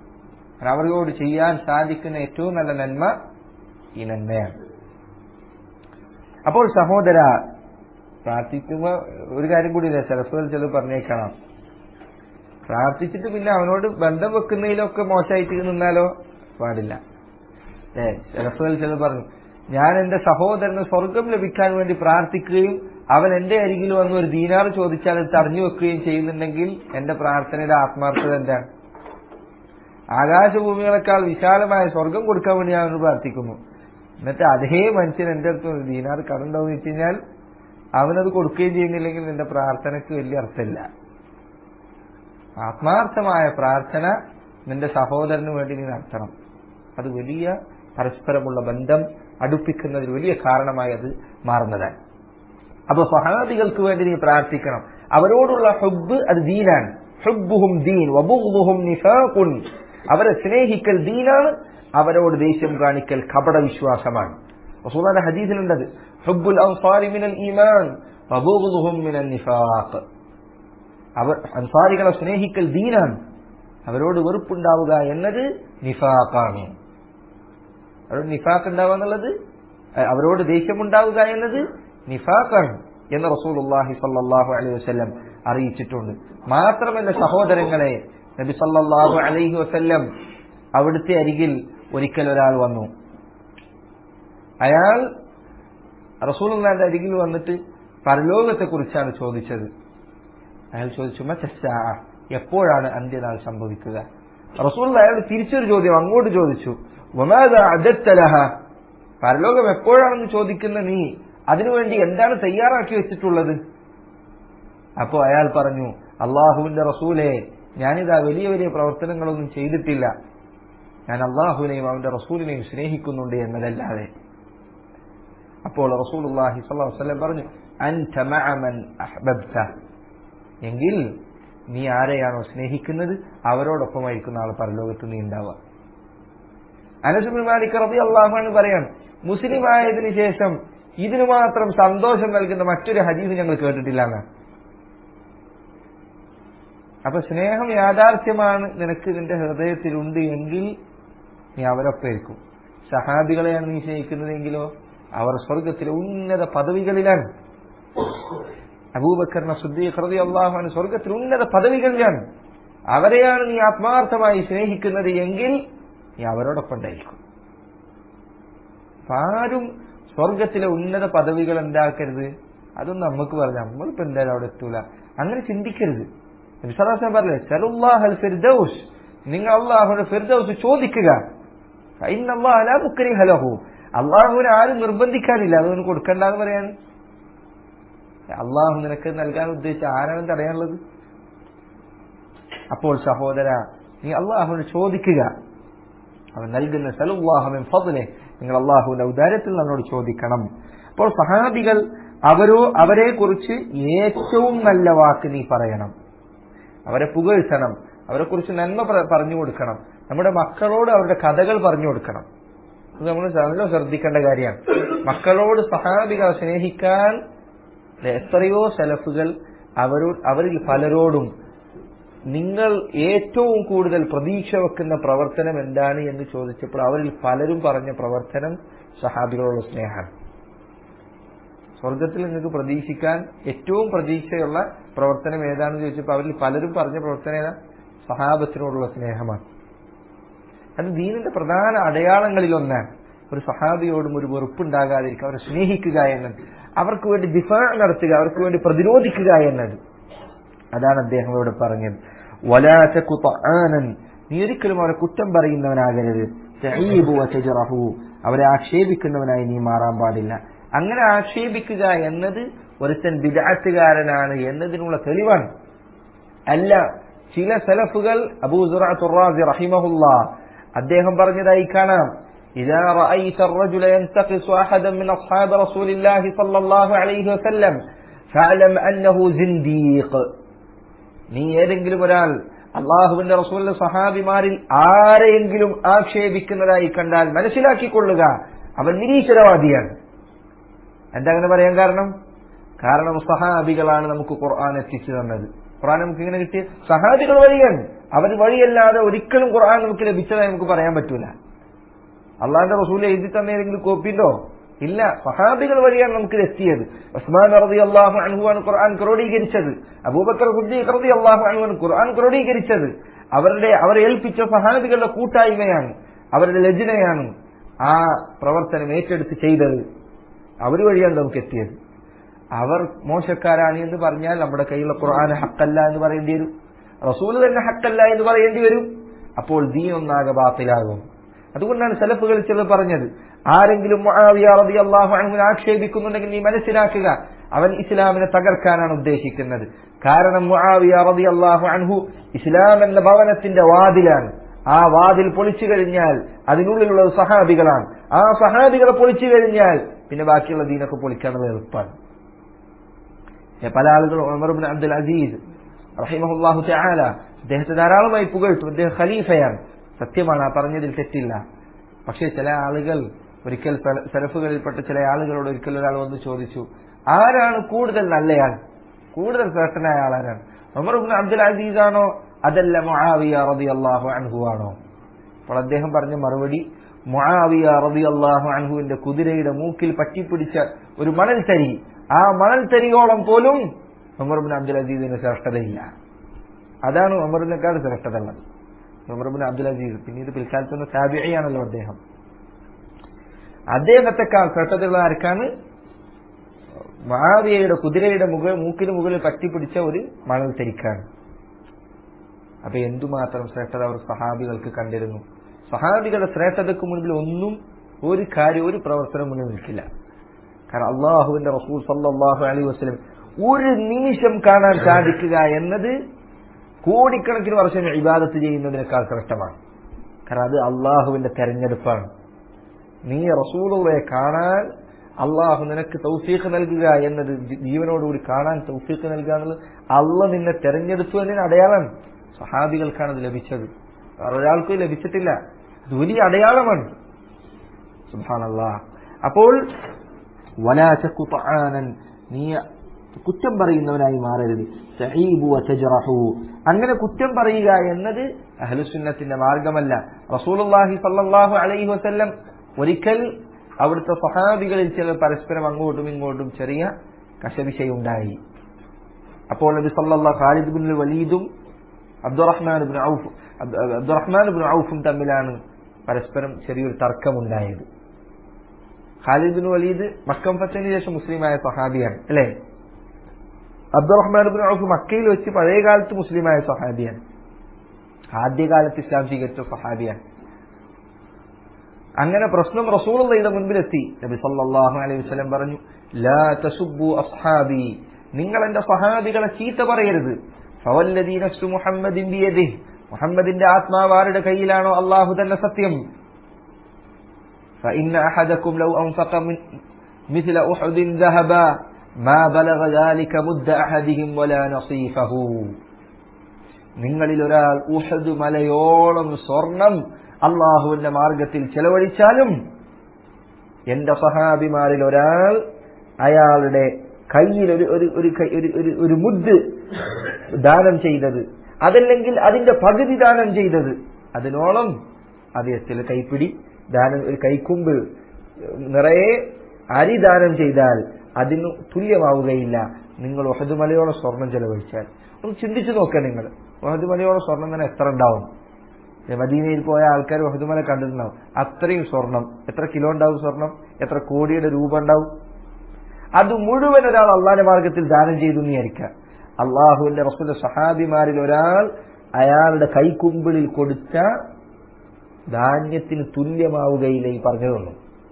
കാരണം അവരോട് ചെയ്യാൻ സാധിക്കുന്ന ഏറ്റവും നല്ല നന്മ ഈ നന്മയാണ് അപ്പോൾ സഹോദര പ്രാർത്ഥിക്കുമ്പോ ഒരു കാര്യം കൂടി ഇല്ല ചിലപ്പോൾ ചിലത് പറഞ്ഞേക്കണം പ്രാർത്ഥിച്ചിട്ട് പിന്നെ അവനോട് ബന്ധം വെക്കുന്നതിലൊക്കെ മോശമായിട്ട് നിന്നാലോ പാടില്ല ഏ ചിലപ്പോൾ ചിലത് പറഞ്ഞു ഞാൻ എന്റെ സഹോദരന് സ്വർഗം ലഭിക്കാൻ വേണ്ടി പ്രാർത്ഥിക്കുകയും അവൻ എന്റെ അരികിൽ വന്ന് ഒരു ദീനാർ ചോദിച്ചാൽ അത് തടഞ്ഞു വെക്കുകയും ചെയ്യുന്നുണ്ടെങ്കിൽ എന്റെ പ്രാർത്ഥനയുടെ ആത്മാർത്ഥത എന്താണ് ആകാശഭൂമികളെക്കാൾ വിശാലമായ സ്വർഗം കൊടുക്കാൻ വേണ്ടി ഞാൻ അവന് പ്രാർത്ഥിക്കുന്നു എന്നിട്ട് അതേ മനുഷ്യൻ എന്റെ അടുത്ത് ഒരു ദീനാർ കടണ്ടാവും വെച്ച് കഴിഞ്ഞാൽ അവനത് കൊടുക്കുകയും ചെയ്യുന്നില്ലെങ്കിൽ നിന്റെ പ്രാർത്ഥനയ്ക്ക് വലിയ അർത്ഥമില്ല ആത്മാർത്ഥമായ പ്രാർത്ഥന നിന്റെ സഹോദരന് വേണ്ടി നീ നടത്തണം അത് വലിയ പരസ്പരമുള്ള ബന്ധം അടുപ്പിക്കുന്നതിൽ വലിയ കാരണമായി അത് മാറുന്നതാണ് അപ്പൊ സഹാബികൾക്ക് വേണ്ടി നീ പ്രാർത്ഥിക്കണം അവരോടുള്ള ഹുബ് അത് ദീനാണ് ഹുബുഹും ദീൻ വബുഹും നിഫാഖുൻ അവരെ സ്നേഹിക്കൽ ദീനാണ് അവരോട് ദേഷ്യം കാണിക്കൽ കപട വിശ്വാസമാണ് റസൂലുള്ളാഹിന്റെ ഹദീസിലുണ്ടത് ഹുബ്ബുൽ അൻസാരി മിനൽ ഈമാൻ വബുഹും മിനൽ നിഫാഖ് അവർ അൻസാരികളെ സ്നേഹിക്കൽ ദീനാണ് അവരോട് വെറുപ്പുണ്ടാവുക എന്നത് നിഫാഖാണ് അവരോട് നിഫാഖ് ഉണ്ടാവുക എന്നുള്ളത് അവരോട് ദേഷ്യമുണ്ടാവുക എന്നത് നിഫാഖാണ് എന്ന് റസൂലുള്ളാഹി സല്ലല്ലാഹു അലൈഹി വസല്ലം അറിയിച്ചിട്ടുണ്ട് മാത്രമല്ല സഹോദരങ്ങളെ നബി സല്ലല്ലാഹു അലൈഹി വസല്ലം അവിടുത്തെ അരികിൽ ഒരിക്കൽ ഒരാൾ വന്നു അയാൾ റസൂലുള്ളാഹിന്റെ അരികിൽ വന്നിട്ട് പരലോകത്തെ കുറിച്ചാണ് ചോദിച്ചത് അയാൾ ചോദിച്ചു മച്ചാ എപ്പോഴാണ് അന്ത്യനാൾ സംഭവിക്കുക റസൂൽ അയാൾ തിരിച്ചൊരു ചോദ്യം അങ്ങോട്ട് ചോദിച്ചു പരലോകം എപ്പോഴാണെന്ന് ചോദിക്കുന്ന നീ അതിനുവേണ്ടി എന്താണ് തയ്യാറാക്കി വെച്ചിട്ടുള്ളത് അപ്പോ അയാൾ പറഞ്ഞു അള്ളാഹുവിന്റെ റസൂലെ ഞാനിതാ വലിയ വലിയ പ്രവർത്തനങ്ങളൊന്നും ചെയ്തിട്ടില്ല ഞാൻ അള്ളാഹുവിനെയും അവന്റെ റസൂലിനെയും സ്നേഹിക്കുന്നുണ്ട് എന്നതല്ലാതെ അപ്പോൾ റസൂൽ അള്ളാഹി വസ്ലം പറഞ്ഞു അൻത മഅമൻ അഹ്ബബ്ത എങ്കിൽ നീ ആരെയാണോ സ്നേഹിക്കുന്നത് അവരോടൊപ്പമായിരിക്കുന്ന ആൾ പരലോകത്ത് നീ ഉണ്ടാവുക അനസുബിൻ മാലിക് റബി അള്ളാഹുമാണ് പറയാൻ മുസ്ലിം ആയതിനു ശേഷം ഇതിനു മാത്രം സന്തോഷം നൽകുന്ന മറ്റൊരു ഹദീസ് ഞങ്ങൾ കേട്ടിട്ടില്ല എന്ന് അപ്പൊ സ്നേഹം യാഥാർത്ഥ്യമാണ് നിനക്ക് നിന്റെ ഹൃദയത്തിലുണ്ട് എങ്കിൽ നീ അവരൊപ്പം ആയിരിക്കും സഹാബികളെയാണ് നീ സ്നേഹിക്കുന്നതെങ്കിലോ അവർ സ്വർഗത്തിലെ ഉന്നത പദവികളിലാണ് അബൂബക്കറിന സുദ്ദീഖ് റതി അള്ളാഹുവിന് സ്വർഗത്തിൽ ഉന്നത പദവികളിലാണ് അവരെയാണ് നീ ആത്മാർത്ഥമായി സ്നേഹിക്കുന്നത് എങ്കിൽ നീ അവരോടൊപ്പം ഉണ്ടായിരിക്കും ആരും സ്വർഗത്തിലെ ഉന്നത പദവികൾ ഉണ്ടാക്കരുത് അതൊന്നും നമുക്ക് പറയാം നമ്മളിപ്പോ എന്തായാലും അവിടെ എത്തൂല അങ്ങനെ ചിന്തിക്കരുത് വിശ്വാസം പറഞ്ഞേ സലുല്ലാഹൽ ഫിർദൌസ് നിങ്ങൾ അള്ളാഹുന്റെ ഫിർദൌസ് ചോദിക്കുക ഹലഹു അള്ളാഹുവിനെ ആരും നിർബന്ധിക്കാനില്ല അതൊന്നും കൊടുക്കണ്ടെന്ന് പറയാൻ അള്ളാഹു നിനക്ക് നൽകാൻ ഉദ്ദേശിച്ച ആരാണെന്ന് അറിയാനുള്ളത് അപ്പോൾ സഹോദര നീ അള്ളാഹുവിനെ ചോദിക്കുക അവൻ നൽകുന്ന സലുല്ലാഹുവിൻ ഫضലെ നിങ്ങൾ അള്ളാഹുവിന്റെ ഔദാര്യത്തിൽ നമ്മോട് ചോദിക്കണം അപ്പോൾ സഹാബികൾ അവരോ അവരെ കുറിച്ച് ഏറ്റവും നല്ല വാക്ക് നീ പറയണം അവരെ പുകഴ്ത്തണം അവരെ കുറിച്ച് നന്മ പറഞ്ഞു കൊടുക്കണം നമ്മുടെ മക്കളോട് അവരുടെ കഥകൾ പറഞ്ഞു കൊടുക്കണം ഇത് നമ്മൾ നല്ല ശ്രദ്ധിക്കേണ്ട കാര്യമാണ് മക്കളോട് സഹാബികൾ സ്നേഹിക്കാൻ എത്രയോ സെലഫുകൾ അവരോട് അവരിൽ പലരോടും നിങ്ങൾ ഏറ്റവും കൂടുതൽ പ്രതീക്ഷ വെക്കുന്ന പ്രവർത്തനം എന്താണ് എന്ന് ചോദിച്ചപ്പോൾ അവരിൽ പലരും പറഞ്ഞ പ്രവർത്തനം സഹാബികളുള്ള സ്നേഹമാണ് സ്വർഗത്തിൽ നിങ്ങൾക്ക് പ്രതീക്ഷിക്കാൻ ഏറ്റവും പ്രതീക്ഷയുള്ള പ്രവർത്തനം ഏതാണെന്ന് ചോദിച്ചപ്പോൾ അവരിൽ പലരും പറഞ്ഞ പ്രവർത്തനം ഏതാ സഹാബത്തിനോടുള്ള സ്നേഹമാണ് അത് ദീനിന്റെ പ്രധാന അടയാളങ്ങളിൽ ഒന്നാണ് ഒരു സഹാബിയോടും ഒരു വെറുപ്പുണ്ടാകാതിരിക്കുക അവരെ സ്നേഹിക്കുക എന്നത് അവർക്ക് വേണ്ടി ദിഫാ നടത്തുക അവർക്ക് വേണ്ടി പ്രതിരോധിക്കുക എന്നത് അതാണ് അദ്ദേഹങ്ങളോട് പറഞ്ഞത് വലാറ്റക്കുത്താനൻ നീ ഒരിക്കലും അവരെ കുറ്റം പറയുന്നവനാകരുത് അവരെ ആക്ഷേപിക്കുന്നവനായി നീ മാറാൻ പാടില്ല അങ്ങനെ ആക്ഷേപിക്കുക എന്നത് ഒരുത്തൻ വിദാറ്റുകാരനാണ് എന്നതിനുള്ള തെളിവാണ് അല്ല ചില സലഫുകൾ അബൂസുറാസി റഹിമഹുല്ല അദ്ദേഹം പറഞ്ഞതായി കാണാം إذا رأيت الرجل ينتقص أحدا من أصحاب رسول الله صلى الله عليه وسلم فاعلم أنه زنديق നീ ഏതെങ്കിലും ഒരാൾ അള്ളാഹുവിന്റെ റസൂലിന്റെ സഹാബിമാരിൽ ആരെയെങ്കിലും ആക്ഷേപിക്കുന്നതായി കണ്ടാൽ മനസ്സിലാക്കിക്കൊള്ളുക അവൻ നിരീശ്വരവാദിയാണ് എന്താ അങ്ങനെ പറയാൻ കാരണം കാരണം സഹാബികളാണ് നമുക്ക് ഖുർആൻ എത്തിച്ചു തന്നത് ഖുർആൻ നമുക്ക് ഇങ്ങനെ കിട്ടിയ സഹാബികൾ വഴിയാണ് അവർ വഴിയല്ലാതെ ഒരിക്കലും ഖുർആൻ നമുക്ക് ലഭിച്ചതായി നമുക്ക് പറയാൻ പറ്റൂല അള്ളാഹിന്റെ റസൂൽ എഴുതി തന്ന ഏതെങ്കിലും കോപ്പി ഉണ്ടോ ഇല്ല സഹാബികൾ വഴിയാണ് നമുക്ക് എത്തിയത് ഉസ്മാൻ റതി അള്ളാഹു അൻഹുവാണ് ഖുർആൻ ക്രോഡീകരിച്ചത് അബൂബക്കർ സുദ്ദീഖ് റതി അള്ളാഹു അൻഹുവാണ് ഖുർആൻ ക്രോഡീകരിച്ചത് അവരുടെ അവരെ ഏൽപ്പിച്ച സഹാബികളുടെ കൂട്ടായ്മയാണ് അവരുടെ ലജ്നയാണ് ആ പ്രവർത്തനം ഏറ്റെടുത്ത് ചെയ്തത് അവർ വഴിയാണ് നമുക്ക് എത്തിയത് അവർ മോശക്കാരാണ് എന്ന് പറഞ്ഞാൽ നമ്മുടെ കയ്യിലുള്ള ഖുർആൻ ഹക്കല്ല എന്ന് പറയേണ്ടി വരും റസൂൽ തന്നെ ഹക്കല്ല എന്ന് പറയേണ്ടി വരും അപ്പോൾ ദീൻ ഒന്നാകെ ബാത്തിലാകും അതുകൊണ്ടാണ് സലഫുകൾ ചിലർ പറഞ്ഞത് ആരെങ്കിലും മുആവിയ റളിയല്ലാഹു അൻഹുവിനെ ആക്ഷേപിക്കുന്നുണ്ടെങ്കിൽ നീ മനസ്സിലാക്കുക അവൻ ഇസ്ലാമിനെ തകർക്കാനാണ് ഉദ്ദേശിക്കുന്നത് കാരണം മുആവിയ റളിയല്ലാഹു അൻഹു ഇസ്ലാം എന്ന ഭവനത്തിന്റെ വാതിലാണ് ആ വാതിൽ പൊളിച്ചു കഴിഞ്ഞാൽ അതിനുള്ളിലുള്ളത് സഹാബികളാണ് ആ സഹാബികളെ പൊളിച്ചു കഴിഞ്ഞാൽ പിന്നെ ബാക്കിയുള്ള ദീനൊക്കെ പൊളിക്കാനുള്ള എളുപ്പമാണ് പല ആളുകളും ഉമർബിൻ അബ്ദുൽ അസീസ് റഹിമഹുല്ലാഹു തആല അദ്ദേഹത്തെ ധാരാളമായി പുകഴ്ത്തും അദ്ദേഹം ഖലീഫയാണ് സത്യമാണ് ആ പറഞ്ഞതിൽ തെറ്റില്ല പക്ഷേ ചില ആളുകൾ ഒരിക്കൽ സെലഫുകളിൽപ്പെട്ട ചില ആളുകളോട് ഒരിക്കൽ ഒരാൾ വന്ന് ചോദിച്ചു ആരാണ് കൂടുതൽ നല്ലയാൾ കൂടുതൽ ശ്രേഷ്ഠനായ ആളാരാണ് ഉമർബിൻ അബ്ദുൽ അസീസ് ആണോ അതല്ല മുആവിയ റളിയല്ലാഹു അൻഹു ആണോ അപ്പോൾ അദ്ദേഹം പറഞ്ഞ മറുപടി മുആവിയ റളിയല്ലാഹു അൻഹുവിന്റെ കുതിരയുടെ മൂക്കിൽ പറ്റിപ്പിടിച്ച ഒരു മണൽ തരി ആ മണൽ തരിയോളം പോലും ഉമർബിൻ അബ്ദുൽ അസീസിന് ശ്രേഷ്ഠതയില്ല അതാണ് ഉമറിനേക്കാൾ ശ്രേഷ്ഠത ഉള്ളത് ഉമർബിൻ അബ്ദുൽ അസീസ് പിന്നീട് പിൽക്കാലത്ത് സാബിയാണല്ലോ അദ്ദേഹം അദ്ദേഹത്തെക്കാൾ ശ്രേഷ്ഠതയുള്ള ആർക്കാണ് മഹാവിയയുടെ കുതിരയുടെ മുകൾ മൂക്കിന് മുകളിൽ പറ്റിപ്പിടിച്ച ഒരു മണൽ തരിക്കാണ് അപ്പൊ എന്തുമാത്രം ശ്രേഷ്ഠത അവർ സഹാബികൾക്ക് കണ്ടിരുന്നു സഹാബികളുടെ ശ്രേഷ്ഠതയ്ക്ക് മുൻപിൽ ഒന്നും ഒരു കാര്യം ഒരു പ്രവർത്തനം മുന്നിൽ നിൽക്കില്ല കാരണം അള്ളാഹുവിന്റെ റസൂൽ സല്ലാഹു അലൈഹി വസ്ലം ഒരു നിമിഷം കാണാൻ സാധിക്കുക എന്നത് കോടിക്കണക്കിന് വർഷം ഇബാദത്ത് ചെയ്യുന്നതിനേക്കാൾ ശ്രേഷ്ഠമാണ് കാരണം അത് അള്ളാഹുവിന്റെ തെരഞ്ഞെടുപ്പാണ് നീ റസൂലുള്ളയെ കാണാൻ അള്ളാഹു നിനക്ക് തൗഫീഖ് നൽകുക എന്നത് ജീവനോടുകൂടി കാണാൻ തൗഫീഖ് നൽകുക എന്നുള്ളത് അള്ള നിന്നെ തെരഞ്ഞെടുത്തു എന്നതിന് അടയാളമാണ് സഹാബികൾക്കാണ് അത് ലഭിച്ചത് ഒരാൾക്കും ലഭിച്ചിട്ടില്ല ഇത് വലിയ അടയാളമാണ് സുബാനല്ലാ അപ്പോൾ വലാചക്കുത്താനൻ നീ കുറ്റം പറയുന്നവനായി മാറരുത് സഹീബു വതജ്റഹു അങ്ങനെ കുറ്റം പറയുക എന്നത് അഹ്ലുസുന്നത്തിന്റെ മാർഗമല്ല റസൂലുള്ളാഹി സല്ലല്ലാഹു അലൈഹി വസല്ലം ഒരിക്കൽ അവിടുത്തെ സഹാബികളിൽ ചിലർ പരസ്പരം അങ്ങോട്ടും ഇങ്ങോട്ടും ചെറിയ കശവിശയുണ്ടായി അപ്പോൾ നബി സല്ലല്ലാഹു ഖാലിദ് ബിൻ വലീദും Abdurrahman bin Auf Abdurrahman bin ഔഫും തമ്മിലാണ് പരസ്പരം ചെറിയൊരു തർക്കമുണ്ടായത് ഖാലിദ് ബിൻ വലീദ് മക്കം ഫത്തിന് ശേഷം മുസ്ലിമായ സഹാബിയാണ് അല്ലേ അബ്ദുറഹ്മാൻ ബിൻ ഔഫ് മക്കയിൽ വെച്ച് പഴയ കാലത്ത് മുസ്ലിമായ സഹാബിയാണ് ആദ്യകാലത്ത് ഇസ്ലാം സ്വീകരിച്ച സഹാബിയാണ് അങ്ങനെ പ്രശ്നം റസൂളുള്ളയുടെ മുൻപിലെത്തി നബി സല്ലല്ലാഹു അലൈഹി വസല്ലം പറഞ്ഞു ലാ തസുബ്ബു അസ്ഹാബി നിങ്ങൾ എന്റെ സഹാബികളെ ചീത്ത പറയരുത് ഫവല്ലദീ നഫ്സു മുഹമ്മദിൻ ബിയദിഹി മുഹമ്മദിന്റെ ആത്മാവ് ആരുടെ കയ്യിലാണോ അള്ളാഹു തന്നെ സത്യം فإن أحدكم لو أنفق من مثل أحد ذهبا ما بلغ ذلك مد أحدهم ولا نصيفه നിങ്ങളിൽ ഒരാൾ ഉഹദ് മലയോളം സ്വർണം അള്ളാഹുവിന്റെ മാർഗത്തിൽ ചെലവഴിച്ചാലും എന്റെ സഹാബിമാരിൽ ഒരാൾ അയാളുടെ കയ്യിൽ ഒരു ഒരു ഒരു കൈ- ഒരു ഒരു- ഒരു മുദ് ദാനം ചെയ്തത് അതല്ലെങ്കിൽ അതിന്റെ പകുതി ദാനം ചെയ്തത് അതിനോളം അദ്ദേഹത്തിൽ കൈപ്പിടി ദാനം ഒരു കൈക്കുമ്പ് നിറയെ അരി ദാനം ചെയ്താൽ അതിന് തുല്യമാവുകയില്ല നിങ്ങൾ ഒഹദ് മലയോളം സ്വർണം ചെലവഴിച്ചാൽ ഒന്ന് ചിന്തിച്ചു നോക്കുക നിങ്ങൾ ഒഹദ് മലയോളം സ്വർണം തന്നെ എത്ര ഉണ്ടാവും ഏ, മദീനയിൽ പോയ ആൾക്കാർ ഒഹദ് മല കണ്ടിട്ടുണ്ടാവും അത്രയും സ്വർണം എത്ര കിലോ ഉണ്ടാവും സ്വർണം എത്ര കോടിയുടെ രൂപ ഉണ്ടാവും അത് മുഴുവൻ ഒരാൾ അള്ളാന്റെ മാർഗത്തിൽ ദാനം ചെയ്തു എന്ന് വിചാരിക്കുക അള്ളാഹുവിന്റെ റസൂലിന്റെ സഹാബിമാരിൽ ഒരാൾ അയാളുടെ കൈക്കുമ്പിളിൽ കൊടുത്ത ധാന്യത്തിന് തുല്യമാവുകയില്ല ഈ പറഞ്ഞതൊന്നും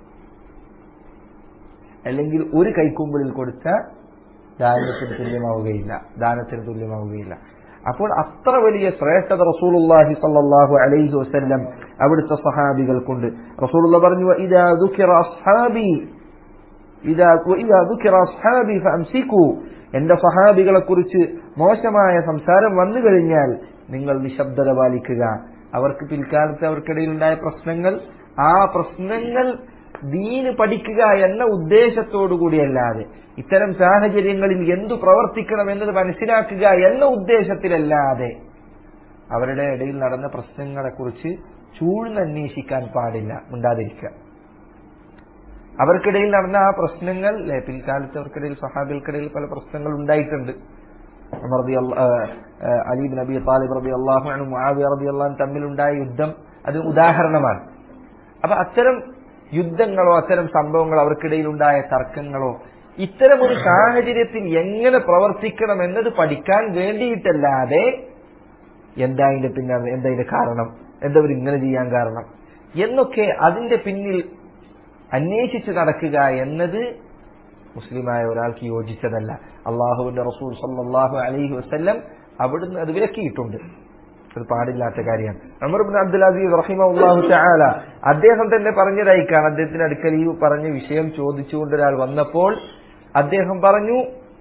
അല്ലെങ്കിൽ ഒരു കൈക്കുമ്പിളിൽ കൊടുത്ത ധാന്യത്തിന് തുല്യമാവുകയില്ല ദാനത്തിന് തുല്യമാവുകയില്ല അപ്പോൾ അത്ര വലിയ ശ്രേഷ്ഠത റസൂലുള്ളാഹി സ്വല്ലല്ലാഹു അലൈഹി വസല്ലം അവിടുത്തെ സഹാബികൾക്കുണ്ട് റസൂലുള്ള പറഞ്ഞു ഇദാ ദുക്കിറ അസ്ഹാബി ഇദാ വഇദാ ദുക്കിറ അസ്ഹാബി ഫഅംസികു എന്റെ സഹാബികളെ കുറിച്ച് മോശമായ സംസാരം വന്നു കഴിഞ്ഞാൽ നിങ്ങൾ നിശബ്ദത പാലിക്കുക അവർക്ക് പിൽക്കാലത്ത് അവർക്കിടയിൽ ഉണ്ടായ പ്രശ്നങ്ങൾ ആ പ്രശ്നങ്ങൾ ദീന് പഠിക്കുക എന്ന ഉദ്ദേശത്തോടു കൂടിയല്ലാതെ ഇത്തരം സാഹചര്യങ്ങളിൽ എന്തു പ്രവർത്തിക്കണം എന്നത് മനസ്സിലാക്കുക എന്ന ഉദ്ദേശത്തിലല്ലാതെ അവരുടെ ഇടയിൽ നടന്ന പ്രശ്നങ്ങളെ കുറിച്ച് ചൂഴ്ന്നന്വേഷിക്കാൻ പാടില്ല ഉണ്ടാതിരിക്കുക അവർക്കിടയിൽ നടന്ന ആ പ്രശ്നങ്ങൾ അല്ലെ പിൽക്കാലത്ത് അവർക്കിടയിൽ സഹാബികൾക്കിടയിൽ പല പ്രശ്നങ്ങൾ ഉണ്ടായിട്ടുണ്ട് ഉമർ റബി അലീബ് നബി താലിബ് റബി അള്ളാഹു മുആവിയ റബി അള്ളാഹു തമ്മിലുണ്ടായ യുദ്ധം അത് ഉദാഹരണമാണ് അപ്പൊ അത്തരം യുദ്ധങ്ങളോ അത്തരം സംഭവങ്ങളോ അവർക്കിടയിൽ ഉണ്ടായ തർക്കങ്ങളോ ഇത്തരം ഒരു സാഹചര്യത്തിൽ എങ്ങനെ പ്രവർത്തിക്കണം എന്നത് പഠിക്കാൻ വേണ്ടിയിട്ടല്ലാതെ എന്താ അതിന്റെ പിന്നെ എന്താ അതിന്റെ കാരണം എന്താ അവർ ഇങ്ങനെ ചെയ്യാൻ കാരണം എന്നൊക്കെ അതിന്റെ പിന്നിൽ അന്വേഷിച്ച് നടക്കുക എന്നത് മുസ്ലിമായ ഒരാൾക്ക് യോജിച്ചതല്ല അള്ളാഹുവിന്റെ റസൂൽ സല്ലാഹു അലൈഹി വസ്ല്ലം അവിടുന്ന് അത് വിലക്കിയിട്ടുണ്ട് അത് പാടില്ലാത്ത കാര്യമാണ് അമർ ബിൻ അബ്ദുൽ അസീസ് റഹിമഹു ചാല അദ്ദേഹം തന്നെ പറഞ്ഞതായിക്കാണ് അദ്ദേഹത്തിന്റെ അടുക്കൽ ഈ പറഞ്ഞ വിഷയം ചോദിച്ചുകൊണ്ട് ഒരാൾ വന്നപ്പോൾ അദ്ദേഹം പറഞ്ഞു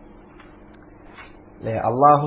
അല്ലെ അള്ളാഹു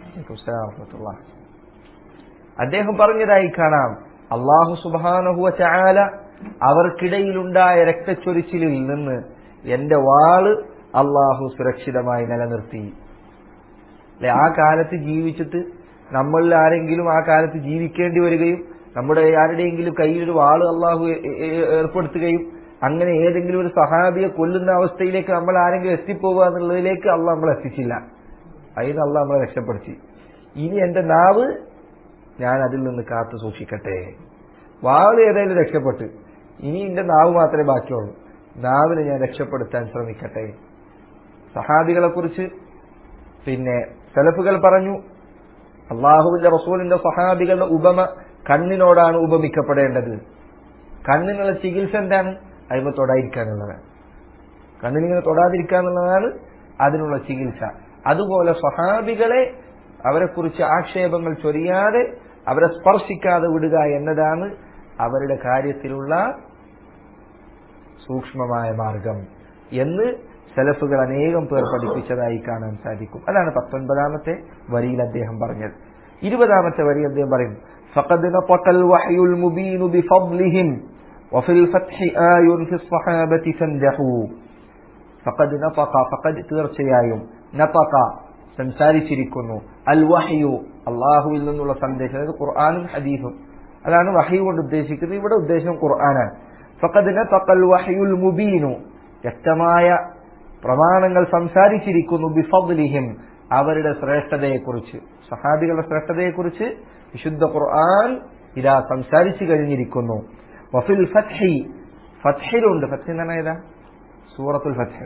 അദ്ദേഹം പറഞ്ഞതായി കാണാം അള്ളാഹു സുബാനഹുവ ചാല അവർക്കിടയിലുണ്ടായ രക്തച്ചൊരിച്ചിലിൽ നിന്ന് എന്റെ വാള് അള്ളാഹു സുരക്ഷിതമായി നിലനിർത്തി അല്ലെ ആ കാലത്ത് ജീവിച്ചിട്ട് നമ്മളിൽ ആരെങ്കിലും ആ കാലത്ത് ജീവിക്കേണ്ടി വരികയും നമ്മുടെ ആരുടെയെങ്കിലും കയ്യിൽ ഒരു വാള് അള്ളാഹു ഏർപ്പെടുത്തുകയും അങ്ങനെ ഏതെങ്കിലും ഒരു സഹാബിയെ കൊല്ലുന്ന അവസ്ഥയിലേക്ക് നമ്മൾ ആരെങ്കിലും എത്തിപ്പോവുക എന്നുള്ളതിലേക്ക് അള്ള നമ്മളെ എത്തിച്ചില്ല അതിന് അള്ള നമ്മളെ രക്ഷപ്പെടുത്തി ഇനി എന്റെ നാവ് ഞാൻ അതിൽ നിന്ന് കാത്തു സൂക്ഷിക്കട്ടെ വാള് ഏതായാലും രക്ഷപ്പെട്ട് ഇനി എന്റെ നാവ് മാത്രമേ ബാക്കിയുള്ളൂ നാവിനെ ഞാൻ രക്ഷപ്പെടുത്താൻ ശ്രമിക്കട്ടെ സഹാബികളെ കുറിച്ച് പിന്നെ സെലഫുകൾ പറഞ്ഞു അള്ളാഹുവിന്റെ റസൂലിന്റെ സഹാബികളുടെ ഉപമ കണ്ണിനോടാണ് ഉപമിക്കപ്പെടേണ്ടത് കണ്ണിനുള്ള ചികിത്സ എന്താണ് അയിമ തൊടാതിരിക്കാനുള്ളതാണ് കണ്ണിനിങ്ങനെ തൊടാതിരിക്കുക എന്നുള്ളതാണ് അതിനുള്ള ചികിത്സ അതുപോലെ സഹാബികളെ അവരെക്കുറിച്ച് ആക്ഷേപങ്ങൾ ചൊരിയാതെ അവരെ സ്പർശിക്കാതെ വിടുക എന്നതാണ് അവരുടെ കാര്യത്തിലുള്ള സൂക്ഷ്മമായ മാർഗം എന്ന് സെലഫുകൾ അനേകം പേർ പഠിപ്പിച്ചതായി കാണാൻ സാധിക്കും അതാണ് പത്തൊൻപതാമത്തെ വരിയിൽ അദ്ദേഹം പറഞ്ഞത് ഇരുപതാമത്തെ വരി അദ്ദേഹം പറയും فقد نطق الوحي المبين بفضلهم وفي الفتح آي في الصحابة فامدحوا فقد نطق فقد തീർച്ചയായും നطق സംസാരിച്ചിരിക്കുന്നു അൽ വഹയു അള്ളാഹുവിൽ നിന്നുള്ള സന്ദേശം അതായത് ഖുർആാനും ഹദീഫും അതാണ് വഹി കൊണ്ട് ഉദ്ദേശിക്കുന്നത് ഇവിടെ ഉദ്ദേശം ഖുർആനാണ് ഫഖദ് നതഖൽ വഹയുൽ മുബീനു വ്യക്തമായ പ്രമാണങ്ങൾ സംസാരിച്ചിരിക്കുന്നു ബിഫദ്ലിഹിം അവരുടെ ശ്രേഷ്ഠതയെക്കുറിച്ച് സഹാബികളുടെ ശ്രേഷ്ഠതയെക്കുറിച്ച് വിശുദ്ധ ഖുർആൻ ഇതാ സംസാരിച്ചു കഴിഞ്ഞിരിക്കുന്നു വഫിൽ ഫത്ഹി ഫത്ഹിലുണ്ട് ഫത്ഹ് എന്ന് പറഞ്ഞാൽ ഏതാ സൂറത്തുൽ ഫത്ഹ്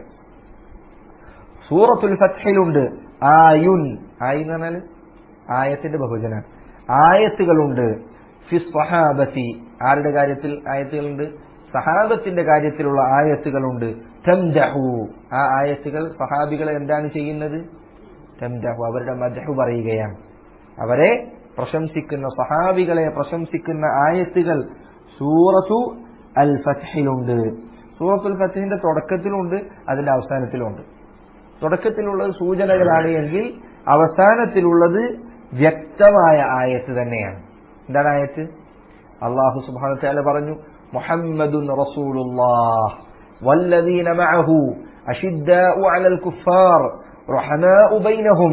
സൂറത്തുൽ ഫത്ഹിലുണ്ട് ആയുൻ ആയി എന്ന് പറഞ്ഞാൽ ആയത്തിന്റെ ബഹുജന ആയത്തുകളുണ്ട് ഫി സ്വഹാബത്തി ആരുടെ കാര്യത്തിൽ ആയത്തുകളുണ്ട് സഹാബത്തിന്റെ കാര്യത്തിലുള്ള ആയത്തുകളുണ്ട് തംജഹു ആ ആയത്തുകൾ സഹാബികളെ എന്താണ് ചെയ്യുന്നത് തംജഹു അവരുടെ മദഹു പറയുകയാണ് അവരെ പ്രശംസിക്കുന്ന സഹാബികളെ പ്രശംസിക്കുന്ന ആയത്തുകൾ സൂറത്തു അൽ ഫത്ഹിലുണ്ട് സൂറത്തുൽ ഫത്ഹിന്റെ തുടക്കത്തിലുണ്ട് അതിന്റെ അവസാനത്തിലുണ്ട് തുടക്കത്തിലുള്ളത് സൂചനകളാണ് എങ്കിൽ അവസാനത്തിലുള്ളത് വ്യക്തമായ ആയത്ത് തന്നെയാണ് എന്താണ് ആയത്ത് അള്ളാഹു സുബാന പറഞ്ഞു മുഹമ്മദുൻ റസൂലുള്ളാഹ് والذين معه أشداء على الكفار رحماء بينهم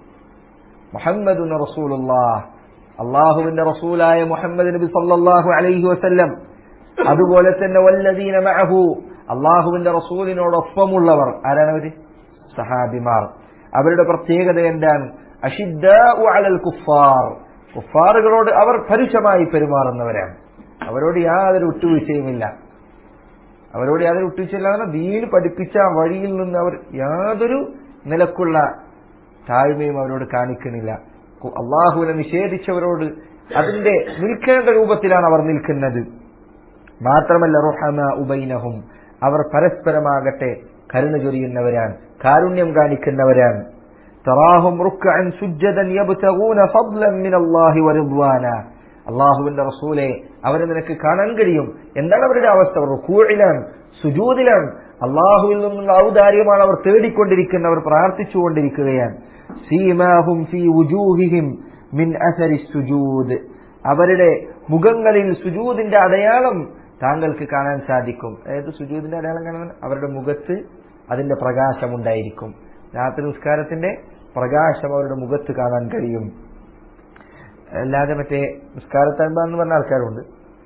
محمد رسول الله അള്ളാഹുവിന്റെ റസൂലായ മുഹമ്മദ് നബി സല്ലല്ലാഹു അലൈഹി വസല്ലം അതുപോലെ തന്നെ വല്ലദീന മഅഹു അള്ളാഹുവിന്റെ റസൂലിനോടൊപ്പമുള്ളവർ ആരാണ് അവര് സഹാബിമാർ അവരുടെ പ്രത്യേകത എന്താണ് അഷിദ്ദാഉ അലൽ കുഫാർ കുഫാറുകളോട് അവർ പരുഷമായി പെരുമാറുന്നവരാണ് അവരോട് യാതൊരു വിട്ടുവീഴ്ചയുമില്ല അവരോട് യാതൊരു വിട്ടുവീഴ്ചയില്ലാതെ ദീൻ പഠിപ്പിച്ച വഴിയിൽ നിന്ന് അവർ യാതൊരു നിലക്കുള്ള താഴ്മയും അവരോട് കാണിക്കുന്നില്ല അള്ളാഹുവിനെ നിഷേധിച്ചവരോട് അതിന്റെ നിൽക്കേണ്ട രൂപത്തിലാണ് അവർ നിൽക്കുന്നത് മാത്രമല്ല റുഹമ ഉബൈനഹും അവർ പരസ്പരമാകട്ടെ കരുണ ചൊരിയുന്നവരാണ് കാരുണ്യം കാണിക്കുന്നവരാണ് തറാഹും റുക്കഅൻ സുജ്ജദൻ യബ്തഗൂന ഫദ്ലൻ മിനല്ലാഹി വറിദ്വാന അള്ളാഹുവിന്റെ റസൂലെ അവരെ നിനക്ക് കാണാൻ കഴിയും എന്താണ് അവരുടെ അവസ്ഥ റുക്കൂഴിലാണ് സുജൂദിലാണ് അള്ളാഹുവിൽ നിന്നുള്ള ഔദാര്യമാണ് അവർ തേടിക്കൊണ്ടിരിക്കുന്നവർ പ്രാർത്ഥിച്ചുകൊണ്ടിരിക്കുകയാണ് സീമാഹും ഫീ വുജൂഹിഹിം മിൻ അസരി സുജൂദ് അവരുടെ മുഖങ്ങളിൽ സുജൂദിന്റെ അടയാളം താങ്കൾക്ക് കാണാൻ സാധിക്കും അതായത് സുജൂദിന്റെ അടയാളം കാണാൻ അവരുടെ മുഖത്ത് അതിന്റെ പ്രകാശമുണ്ടായിരിക്കും രാത്രി നിസ്കാരത്തിന്റെ പ്രകാശം അവരുടെ മുഖത്ത് കാണാൻ കഴിയും അല്ലാതെ മറ്റേ നിസ്കാരത്തൻപ എന്ന് പറഞ്ഞ ആൾക്കാരുണ്ട്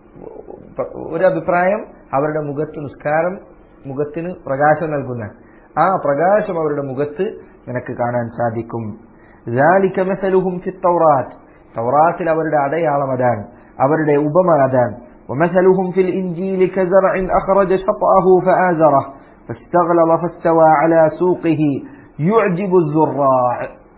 ഒരു അഭിപ്രായം അവരുടെ മുഖത്ത് നിസ്കാരം മുഖത്തിന് പ്രകാശം നൽകുന്ന ആ പ്രകാശം അവരുടെ മുഖത്ത് നിനക്ക് കാണാൻ സാധിക്കും ذَلِكَ مَثَلُهُمْ فِي التَّوْرَاةِ തൗറാത്തിൽ അവരുടെ അടയാളം അതാണ് അവരുടെ ഉപമ അതാണ് ومثلهم في الإنجيل كزرع أخرج شطأه فآزره فاستغلظ فاستوى على سوقه يعجب الزراع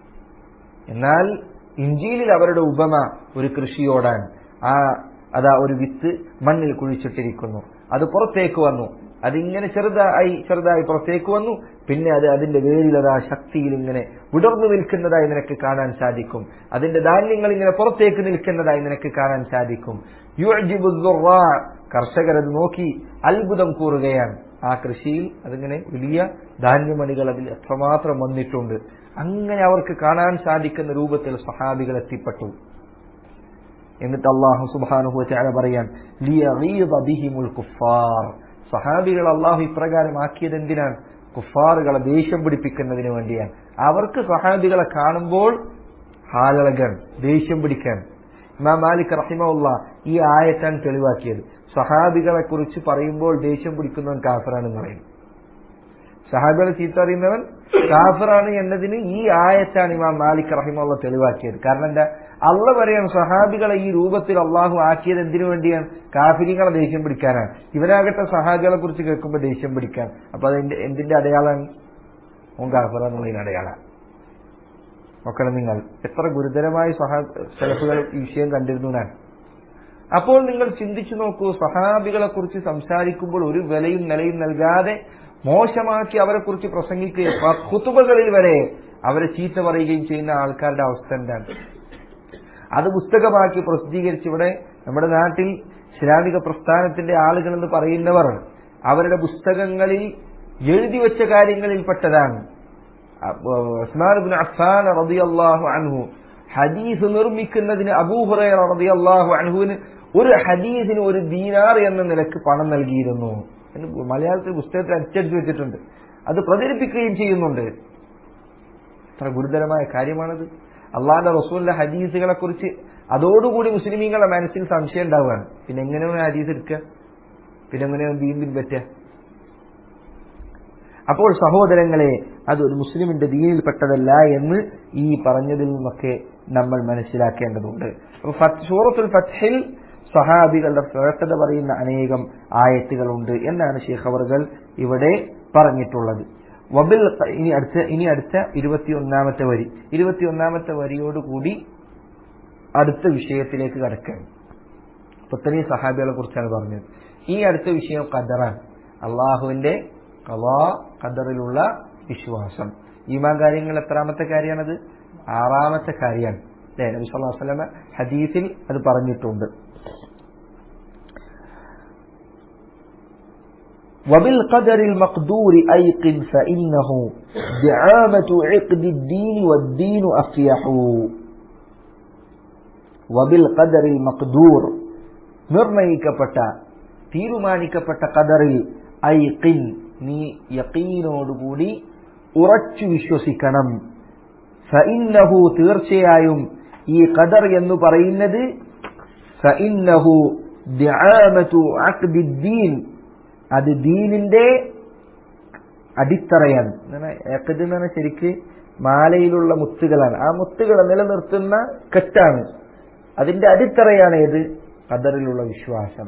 എന്നാൽ ഇഞ്ചിയിലിൽ അവരുടെ ഉപമ ഒരു കൃഷിയോടാണ് ആ അതാ ഒരു വിത്ത് മണ്ണിൽ കുഴിച്ചിട്ടിരിക്കുന്നു അത് പുറത്തേക്ക് വന്നു അതിങ്ങനെ ചെറുതായി ചെറുതായി പുറത്തേക്ക് വന്നു പിന്നെ അത് അതിന്റെ വേരിൽ അതാ ശക്തിയിൽ ഇങ്ങനെ വിടർന്നു നിൽക്കുന്നതായി നിനക്ക് കാണാൻ സാധിക്കും അതിന്റെ ധാന്യങ്ങൾ ഇങ്ങനെ പുറത്തേക്ക് നിൽക്കുന്നതായി നിനക്ക് കാണാൻ സാധിക്കും യുഅ്ജിബു ദുർറാ. കർഷകരത് നോക്കി അത്ഭുതം കൂറുകയാണ് ആ കൃഷിയിൽ അതിങ്ങനെ വലിയ ധാന്യമണികൾ അതിൽ എത്രമാത്രം വന്നിട്ടുണ്ട് അങ്ങനെ അവർക്ക് കാണാൻ സാധിക്കുന്ന രൂപത്തിൽ സഹാബികൾ എത്തിപ്പെട്ടു എന്നിട്ട് അള്ളാഹു സുബാനുഹു ചാല പറയാൻ ലിയഗീദ ബിഹിമുൽ കുഫാർ സഹാബികൾ അള്ളാഹു ഇപ്രകാരം ആക്കിയത് എന്തിനാണ് കുഫാറുകളെ ദേഷ്യം പിടിപ്പിക്കുന്നതിന് വേണ്ടിയാണ് അവർക്ക് സഹാബികളെ കാണുമ്പോൾ ഹാലളകൻ ദേഷ്യം പിടിക്കാൻ ഇമാം മാലിക് റഹിമുള്ള ഈ ആയത്താണ് തെളിവാക്കിയത് സഹാബികളെ കുറിച്ച് പറയുമ്പോൾ ദേഷ്യം പിടിക്കുന്നവൻ കാഫറാണെന്ന് പറയും സഹാബികളെ ചീത്ത അറിയുന്നവൻ കാഫറാണ് എന്നതിന് ഈ ആയത്താണ് ഇമാം മാലിക് റഹിമുള്ള തെളിവാക്കിയത് കാരണം എന്താ അള്ള പറയാൻ സഹാബികളെ ഈ രൂപത്തിൽ അള്ളാഹു ആക്കിയത് എന്തിനു വേണ്ടിയാണ് കാഫിരികളെ ദേഷ്യം പിടിക്കാനാണ് ഇവരാകട്ടെ സഹാബികളെ കുറിച്ച് കേൾക്കുമ്പോൾ ദേഷ്യം പിടിക്കാൻ അപ്പൊ അത് എന്തിന്റെ അടയാളാണ് ഓൻ കാഫറ എന്നുള്ളതിന് അടയാളാണ് നോക്കണം നിങ്ങൾ എത്ര ഗുരുതരമായ സഹാ സെലഫുകൾ ഈ വിഷയം കണ്ടിരുന്നു ഞാൻ അപ്പോൾ നിങ്ങൾ ചിന്തിച്ചു നോക്കൂ സഹാബികളെ കുറിച്ച് സംസാരിക്കുമ്പോൾ ഒരു വിലയും നിലയും നൽകാതെ മോശമാക്കി അവരെ കുറിച്ച് പ്രസംഗിക്കുകയും കുത്തുബകളിൽ വരെ അവരെ ചീത്ത പറയുകയും ചെയ്യുന്ന ആൾക്കാരുടെ അവസ്ഥ എന്താണ് അത് പുസ്തകമാക്കി പ്രസിദ്ധീകരിച്ച് ഇവിടെ നമ്മുടെ നാട്ടിൽ ഇസ്ലാമിക പ്രസ്ഥാനത്തിന്റെ ആളുകൾ എന്ന് പറയുന്നവർ അവരുടെ പുസ്തകങ്ങളിൽ എഴുതി വെച്ച കാര്യങ്ങളിൽപ്പെട്ടതാണ് ഉസ്മാൻ ഇബ്നു അഫ്ഫാൻ റളിയല്ലാഹു അൻഹു ഹദീസ് നിർമ്മിക്കുന്നതിന് അബൂഹുറൈറ റളിയല്ലാഹു അൻഹുവിന് ഒരു ഹദീസിന് ഒരു ദീനാർ എന്ന നിലക്ക് പണം നൽകിയിരുന്നു എന്ന് മലയാളത്തിൽ പുസ്തകത്തിൽ അച്ചടിച്ചു വെച്ചിട്ടുണ്ട് അത് പ്രചരിപ്പിക്കുകയും ചെയ്യുന്നുണ്ട് എത്ര ഗുരുതരമായ കാര്യമാണത് അള്ളാന്റെ റസൂലിന്റെ ഹദീസുകളെ കുറിച്ച് അതോടുകൂടി മുസ്ലിമീങ്ങളുടെ മനസ്സിൽ സംശയം ഉണ്ടാവുകയാണ് പിന്നെ എങ്ങനെയാണ് ഹദീസ് എടുക്കുക പിന്നെ എങ്ങനെയാണ് ദീൻ പിൻപറ്റുക അപ്പോൾ സഹോദരങ്ങളെ അത് ഒരു മുസ്ലിമിന്റെ ദീനിൽപ്പെട്ടതല്ല എന്ന് ഈ പറഞ്ഞതിൽ നിന്നൊക്കെ നമ്മൾ മനസ്സിലാക്കേണ്ടതുണ്ട് അപ്പൊ സൂറത്തുൽ ഫത്ഹിൽ സഹാബികളുടെ ശ്രേഷ്ഠത പറയുന്ന അനേകം ആയത്തുകളുണ്ട് എന്നാണ് ഷെയ്ഖ് അവർകൾ ഇവിടെ പറഞ്ഞിട്ടുള്ളത് വബിൽ ഇനി അടുത്ത ഇനി അടുത്ത ഇരുപത്തിയൊന്നാമത്തെ വരി ഇരുപത്തിയൊന്നാമത്തെ വരിയോടുകൂടി അടുത്ത വിഷയത്തിലേക്ക് കടക്കുകയാണ് പുത്തനി സഹാബികളെ കുറിച്ചാണ് പറഞ്ഞത് ഈ അടുത്ത വിഷയം ഖദറാണ് അള്ളാഹുവിന്റെ കലാ ഖദറിലുള്ള വിശ്വാസം ഈമാൻ കാര്യങ്ങൾ എത്രാമത്തെ കാര്യമാണത് ആറാമത്തെ കാര്യമാണ് അല്ലേ നബി സല്ലല്ലാഹു അലൈഹി വസല്ലമ ഹദീസിൽ അത് പറഞ്ഞിട്ടുണ്ട് وبالقدر المقدور أيقن فإنه دعامة عقد الدين والدين أفيح وبالقدر المقدور നിർണയിക്കപ്പെട്ട തീരുമാനിക്കപ്പെട്ട കദറിൽ ഐക്കിൻ നീ യക്കീനോടുകൂടി ഉറച്ചു വിശ്വസിക്കണം ഫഇന്നഹു തീർച്ചയായും ഈ ഖദർ എന്ന് പറയുന്നത് ഫഇന്നഹു ദിആമതു അഖ്ദിദ്ദീൻ അത് ദീനിന്റെ അടിത്തറയാണ് അഖദ് എന്ന് പറഞ്ഞാൽ ശരിക്ക് മാലയിലുള്ള മുത്തുകളാണ് ആ മുത്തുകളെ നിലനിർത്തുന്ന കെട്ടാണ് അതിന്റെ അടിത്തറയാണ് ഏത് ഖദറിലുള്ള വിശ്വാസം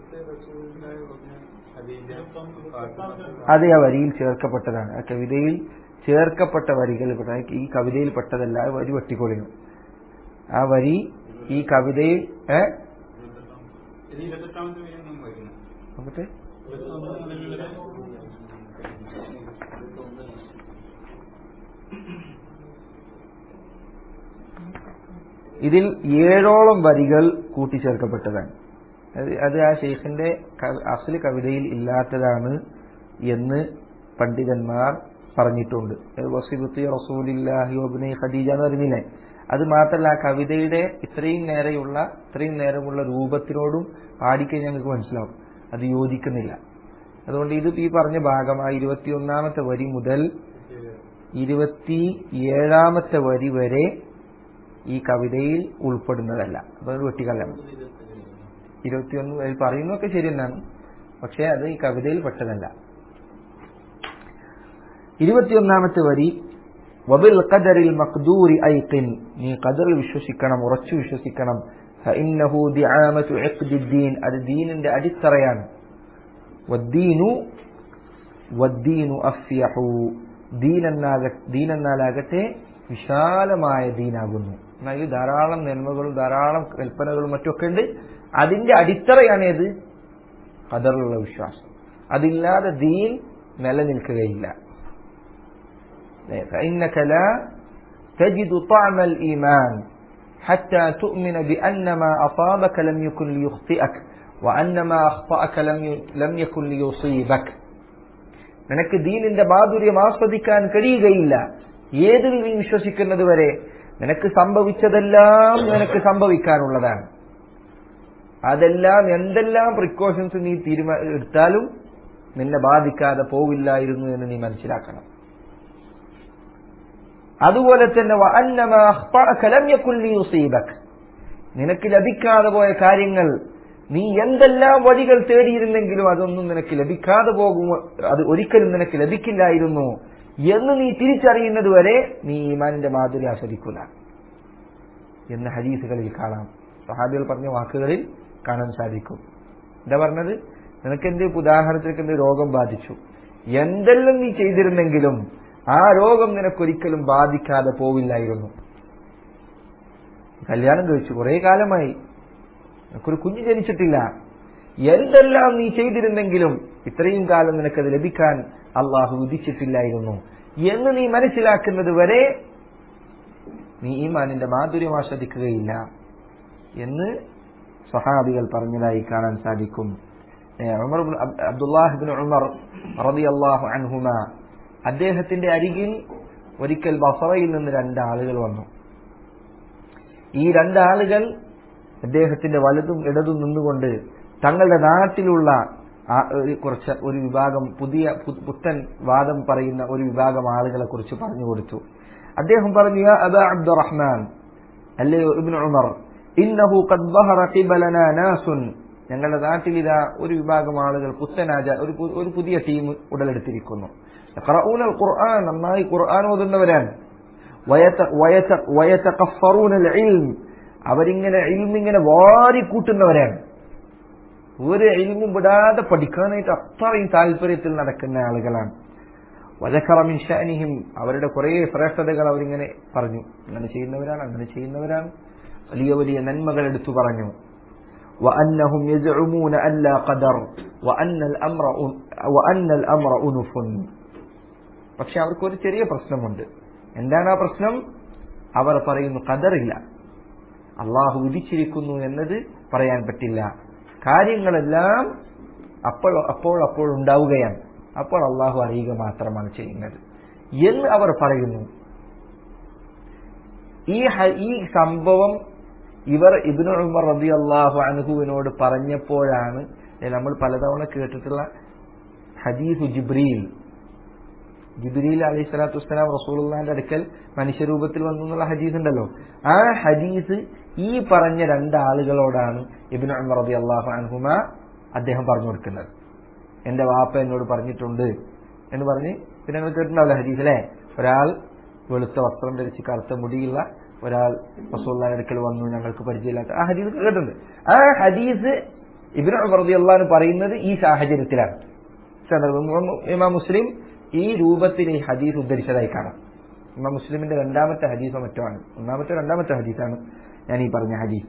അത് ആ വരിയിൽ ചേർക്കപ്പെട്ടതാണ് ആ കവിതയിൽ ചേർക്കപ്പെട്ട വരികൾ ഈ കവിതയിൽ പെട്ടതല്ല ആ വരി വെട്ടിക്കൊള്ളിയും ആ വരി ഈ കവിതയിൽ ഏ നോക്കട്ടെ ഇതിൽ ഏഴോളം വരികൾ കൂട്ടിച്ചേർക്കപ്പെട്ടതാണ് അത് ആ ഷെയ്ഖിന്റെ അസല് കവിതയിൽ ഇല്ലാത്തതാണ് എന്ന് പണ്ഡിതന്മാർ പറഞ്ഞിട്ടുണ്ട് വസിബുത്തി റസൂലില്ലാഹി ഒബിനെ ഖദീജ എന്ന് പറഞ്ഞില്ലേ അത് മാത്രമല്ല ആ കവിതയുടെ ഇത്രയും നേരെയുള്ള ഇത്രയും നേരമുള്ള രൂപത്തിനോടും പാടിക്കഴിഞ്ഞാൽ ഞങ്ങൾക്ക് മനസ്സിലാവും അത് യോജിക്കുന്നില്ല അതുകൊണ്ട് ഇത് ഈ പറഞ്ഞ ഭാഗം ആ ഇരുപത്തിയൊന്നാമത്തെ വരി മുതൽ ഇരുപത്തി ഏഴാമത്തെ വരി വരെ ഈ കവിതയിൽ ഉൾപ്പെടുന്നതല്ല അപ്പൊ അത് വെട്ടിക്കല്ലാണ് ഇരുപത്തിയൊന്ന് അതിൽ പറയുന്നതൊക്കെ ശരി തന്നെയാണ് പക്ഷെ അത് ഈ കവിതയിൽ പെട്ടതല്ല ഇരുപത്തിയൊന്നാമത്തെ വരി വബിൽ ഖദറിൽ മഖ്ദൂരി ഐഖിൻ നീ ഖദറിൽ വിശ്വസിക്കണം ഉറച്ചു വിശ്വസിക്കണം ഫഇന്നഹു ദിആമതു ഇഖ്ദിദ്ദീൻ അത് ദീനിന്റെ അടിത്തറയാണ് വദ്ദീനു വദ്ദീനു അഫ്യഹു ദീനെന്നാക ദീനെന്നാലാകട്ടെ വിശാലമായ ദീനാകുന്നു എന്നാൽ ധാരാളം നന്മകളും ധാരാളം കൽപ്പനകളും മറ്റൊക്കെ ഉണ്ട് അതിന്റെ അടിത്തറയാണ് ഏത് ഖദറിലുള്ള വിശ്വാസം അതില്ലാതെ ദീൻ നിലനിൽക്കുകയില്ല فإنك لا تجد طعم الإيمان حتى تؤمن بأن ما أصابك لم يكن ليخطئك وأن ما أخطأك لم لم يكن ليصيبك നിനക്ക് ദീനിന്റെ മാധുര്യം ആസ്വദിക്കാൻ കഴിയുകയില്ല ഏതിൽ നീ വിശ്വസിക്കുന്നത് വരെ നിനക്ക് സംഭവിച്ചതെല്ലാം നിനക്ക് സംഭവിക്കാനുള്ളതാണ് അതെല്ലാം എന്തെല്ലാം പ്രിക്കോഷൻസ് നീ തീരുമാ എടുത്താലും നിന്നെ ബാധിക്കാതെ പോവില്ലായിരുന്നു എന്ന് നീ മനസ്സിലാക്കണം അതുപോലെ തന്നെ നിനക്ക് ലഭിക്കാതെ പോയ കാര്യങ്ങൾ നീ എന്തെല്ലാം വഴികൾ തേടിയിരുന്നെങ്കിലും അതൊന്നും നിനക്ക് ലഭിക്കാതെ പോകുമോ അത് ഒരിക്കലും നിനക്ക് ലഭിക്കില്ലായിരുന്നു എന്ന് നീ തിരിച്ചറിയുന്നത് വരെ നീ ഈമാനിന്റെ മാധുര്യം ആസ്വദിക്കില്ല എന്ന് ഹദീസുകളിൽ കാണാം സഹാബികൾ പറഞ്ഞ വാക്കുകളിൽ കാണാൻ സാധിക്കും എന്താ പറഞ്ഞത് നിനക്ക് എന്ത് ഉദാഹരണത്തിലേക്ക് എന്ത് രോഗം ബാധിച്ചു എന്തെല്ലാം നീ ചെയ്തിരുന്നെങ്കിലും ആ രോഗം നിനക്കൊരിക്കലും ബാധിക്കാതെ പോവില്ലായിരുന്നു കല്യാണം കഴിച്ചു കുറെ കാലമായി നിനക്കൊരു കുഞ്ഞ് ജനിച്ചിട്ടില്ല എന്തെല്ലാം നീ ചെയ്തിരുന്നെങ്കിലും ഇത്രയും കാലം നിനക്കത് ലഭിക്കാൻ അള്ളാഹു വിധിച്ചിട്ടില്ലായിരുന്നു എന്ന് നീ മനസ്സിലാക്കുന്നത് വരെ നീ ഈമാനിന്റെ മാധുര്യം ആസ്വദിക്കുകയില്ല എന്ന് സഹാബികൾ പറഞ്ഞതായി കാണാൻ സാധിക്കും ഉമർ അബ്ദുല്ലാഹിബിൻ ഉമർ റളിയല്ലാഹു അൻഹുമ അദ്ദേഹത്തിന്റെ അരികിൽ ഒരിക്കൽ ബസറയിൽ നിന്ന് രണ്ടാളുകൾ വന്നു ഈ രണ്ടാളുകൾ അദ്ദേഹത്തിന്റെ വലതും ഇടതും നിന്നുകൊണ്ട് തങ്ങളുടെ നാട്ടിലുള്ള കുറച്ച് ഒരു വിഭാഗം പുതിയ പുത്തൻ വാദം പറയുന്ന ഒരു വിഭാഗം ആളുകളെ കുറിച്ച് പറഞ്ഞു കൊടുത്തു അദ്ദേഹം പറഞ്ഞു യാ അബ അബ്ദുറഹ്മാൻ അല്ലയോ ഇബ്നു ഉമർ ഇന്നഹു ഖദ് ظهر قبلنا ناس ഞങ്ങളുടെ നാട്ടിൽ ഇതാ ഒരു വിഭാഗം ആളുകൾ പുത്തനാജ ഒരു ഒരു പുതിയ ടീം ഉടലെടുത്തിരിക്കുന്നു യഖറഊന ഖുർആൻ നന്നായി ഖുർആൻ ഓതുന്നവരാണ് വയതഖഫറൂന العلم അവരിങ്ങനെ ഇൽമിങ്ങനെ വാരി കൂട്ടുന്നവരാണ് ഒരു ഇൽമും വിടാതെ പഠിക്കാനായിട്ട് അത്രയും താല്പര്യത്തിൽ നടക്കുന്ന ആളുകളാണ് വജക്കറമിൻ ഷാനിഹിം അവരുടെ കുറേ ശ്രേഷ്ഠതകൾ അവരിങ്ങനെ പറഞ്ഞു അങ്ങനെ ചെയ്യുന്നവരാണ് അങ്ങനെ ചെയ്യുന്നവരാണ് വലിയ വലിയ നന്മകൾ എടുത്തു പറഞ്ഞു وأنهم يزعمون أن لا قدر وأن الأمر وأن الأمر أنف പക്ഷെ അവർക്ക് ഒരു ചെറിയ പ്രശ്നമുണ്ട് എന്താണ് ആ പ്രശ്നം അവർ പറയുന്നു കദറില്ല അള്ളാഹു വിധിച്ചിരിക്കുന്നു എന്നത് പറയാൻ പറ്റില്ല കാര്യങ്ങളെല്ലാം അപ്പോൾ അപ്പോൾ അപ്പോൾ ഉണ്ടാവുകയാണ് അപ്പോൾ അള്ളാഹു അറിയുക മാത്രമാണ് ചെയ്യുന്നത് എന്ന് അവർ പറയുന്നു ഈ ഈ സംഭവം ഇവർ ഇബിനു ഉമർ റബി അള്ളാഹു അൻഹുവിനോട് പറഞ്ഞപ്പോഴാണ് നമ്മൾ പലതവണ കേട്ടിട്ടുള്ള ഹദീസു ജിബ്രീൽ ജിബ്രീൽ അലൈഹി സ്വലാത്തു വസ്സലാം റസൂലുള്ളാന്റെ അടുക്കൽ മനുഷ്യരൂപത്തിൽ വന്നു എന്നുള്ള ഹദീസ് ഉണ്ടല്ലോ ആ ഹദീസ് ഈ പറഞ്ഞ രണ്ടാളുകളോടാണ് ഇബിൻ ഉമർ റബി അള്ളാഹു അൻഹുമ അദ്ദേഹം പറഞ്ഞു കൊടുക്കുന്നത് എന്റെ വാപ്പ എന്നോട് പറഞ്ഞിട്ടുണ്ട് എന്ന് പറഞ്ഞ് പിന്നെ നിങ്ങൾ കേട്ടിട്ടുണ്ടാവില്ല ഹദീസ് അല്ലേ ഒരാൾ വെളുത്ത വസ്ത്രം ധരിച്ച് കറുത്ത മുടിയുള്ള ഒരാൾ റസൂള്ള അടുക്കൽ വന്നു ഞങ്ങൾക്ക് പരിചയമില്ലാത്ത ആ ഹദീസ് കേട്ടിട്ടുണ്ട് ആ ഹദീസ് ഇബിൻ ഉമർ റബി അള്ളഹാൻ പറയുന്നത് ഈ സാഹചര്യത്തിലാണ് സന്ദർഭം ഇമാം മുസ്ലിം ഈ രൂപത്തിൽ ഈ ഹദീസ് ഉദ്ധരിച്ചതായി കാണാം ഇമാം മുസ്ലിമിന്റെ രണ്ടാമത്തെ ഹദീസോ മറ്റോ ആണ് ഒന്നാമത്തെ രണ്ടാമത്തെ ഹദീസാണ് ഞാൻ ഈ പറഞ്ഞ ഹദീസ്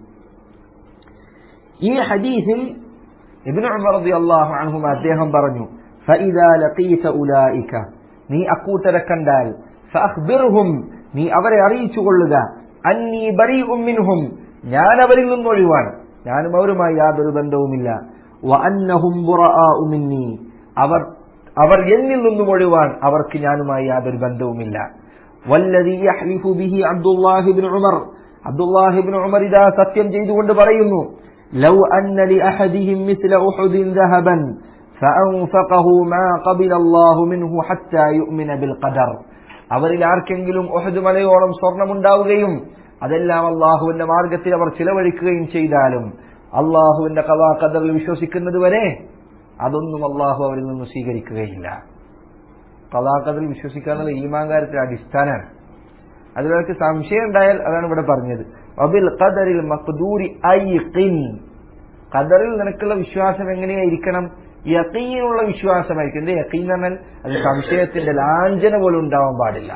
ഈ ഹദീസിൽ ഇബ്നു ഉമർ റളിയല്ലാഹു അൻഹു അദ്ദേഹം പറഞ്ഞു ഫഇദാ ലഖീത ഉലൈക നീ അക്കൂട്ടരെ കണ്ടാൽ ഫഅഖ്ബിർഹും നീ അവരെ അറിയിച്ചു കൊള്ളുക അന്നീ ബരീഉം മിൻഹും ഞാൻ അവരിൽ നിന്ന് ഒഴിവാണ് ഞാനും അവരുമായി യാതൊരു ബന്ധവുമില്ല വഅന്നഹും ബുറആഉ മിന്നി അവർ അവർ എന്നിൽ നിന്നും ഒഴിവാൻ അവർക്ക് ഞാനുമായി യാതൊരു ബന്ധവുമില്ല വല്ലദീ യഹ്ലിഫു ബിഹി അബ്ദുല്ലാഹി ഇബ്നു ഉമർ അബ്ദുല്ലാഹി ഇബ്നു ഉമർ ഇതാ സത്യം ചെയ്തുകൊണ്ട് പറയുന്നു ലൗ അന്ന ലിഅഹദിഹിം മിസ്ല ഉഹുദിൻ ദഹബൻ فأنفقه ما قبل الله منه حتى يؤمن بالقدر അവരിൽ ആർക്കെങ്കിലും ഒഹദ് മലയോളം സ്വർണമുണ്ടാവുകയും അതെല്ലാം അള്ളാഹുവിന്റെ മാർഗത്തിൽ അവർ ചിലവഴിക്കുകയും ചെയ്താലും അള്ളാഹുവിന്റെ കഥാ കഥറിൽ വിശ്വസിക്കുന്നത് വരെ അതൊന്നും അള്ളാഹു അവരിൽ നിന്ന് സ്വീകരിക്കുകയില്ല കഥാകഥയിൽ വിശ്വസിക്കുക എന്നത് ഈമാൻ കാര്യത്തിന്റെ അടിസ്ഥാനമാണ് അതിലവർക്ക് സംശയം ഉണ്ടായാൽ അതാണ് ഇവിടെ പറഞ്ഞത് വബിൽ ഖദറിൽ മഖ്ദൂരി ഐഖിൻ ഖദറിൽ നിനക്കുള്ള വിശ്വാസം എങ്ങനെയായിരിക്കണം യക്കീനുള്ള വിശ്വാസമായിരിക്കും എന്ത് യക്കീൻ എന്ന് പറഞ്ഞാൽ അത് സംശയത്തിന്റെ ലാഞ്ചന പോലും ഉണ്ടാവാൻ പാടില്ല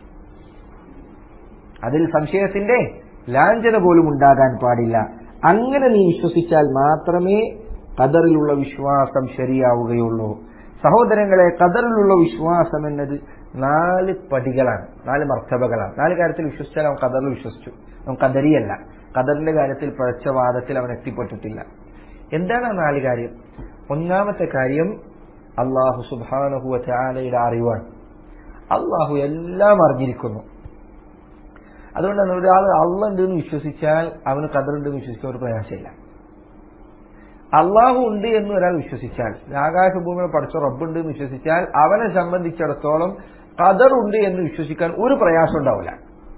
അതിൽ സംശയത്തിന്റെ ലാഞ്ചന പോലും ഉണ്ടാകാൻ പാടില്ല അങ്ങനെ നീ വിശ്വസിച്ചാൽ മാത്രമേ ഖദറിലുള്ള വിശ്വാസം ശരിയാവുകയുള്ളൂ സഹോദരങ്ങളെ ഖദറിലുള്ള വിശ്വാസം എന്നത് നാല് പടികളാണ് നാല് മർത്തബകളാണ് നാല് കാര്യത്തിൽ വിശ്വസിച്ചാൽ അവൻ ഖദറിൽ വിശ്വസിച്ചു അവൻ ഖദരിയല്ല ഖദറിന്റെ കാര്യത്തിൽ പഴച്ച വാദത്തിൽ അവൻ എത്തിപ്പെട്ടിട്ടില്ല എന്താണ് ആ നാല് കാര്യം ഒന്നാമത്തെ കാര്യം അള്ളാഹു സുബാനഹുവ ചാലയുടെ അറിവാണ് അള്ളാഹു എല്ലാം അറിഞ്ഞിരിക്കുന്നു അതുകൊണ്ടാണ് ഒരാൾ അള്ള ഉണ്ടെന്ന് വിശ്വസിച്ചാൽ അവന് ഖദറുണ്ടെന്ന് വിശ്വസിക്കാൻ ഒരു പ്രയാസമില്ല അള്ളാഹു ഉണ്ട് എന്ന് ഒരാൾ വിശ്വസിച്ചാൽ ആകാശഭൂമിയെ പഠിച്ച റബ്ബുണ്ട് എന്ന് വിശ്വസിച്ചാൽ അവനെ സംബന്ധിച്ചിടത്തോളം ഖദർ ഉണ്ട് എന്ന് വിശ്വസിക്കാൻ ഒരു പ്രയാസം ഉണ്ടാവില്ല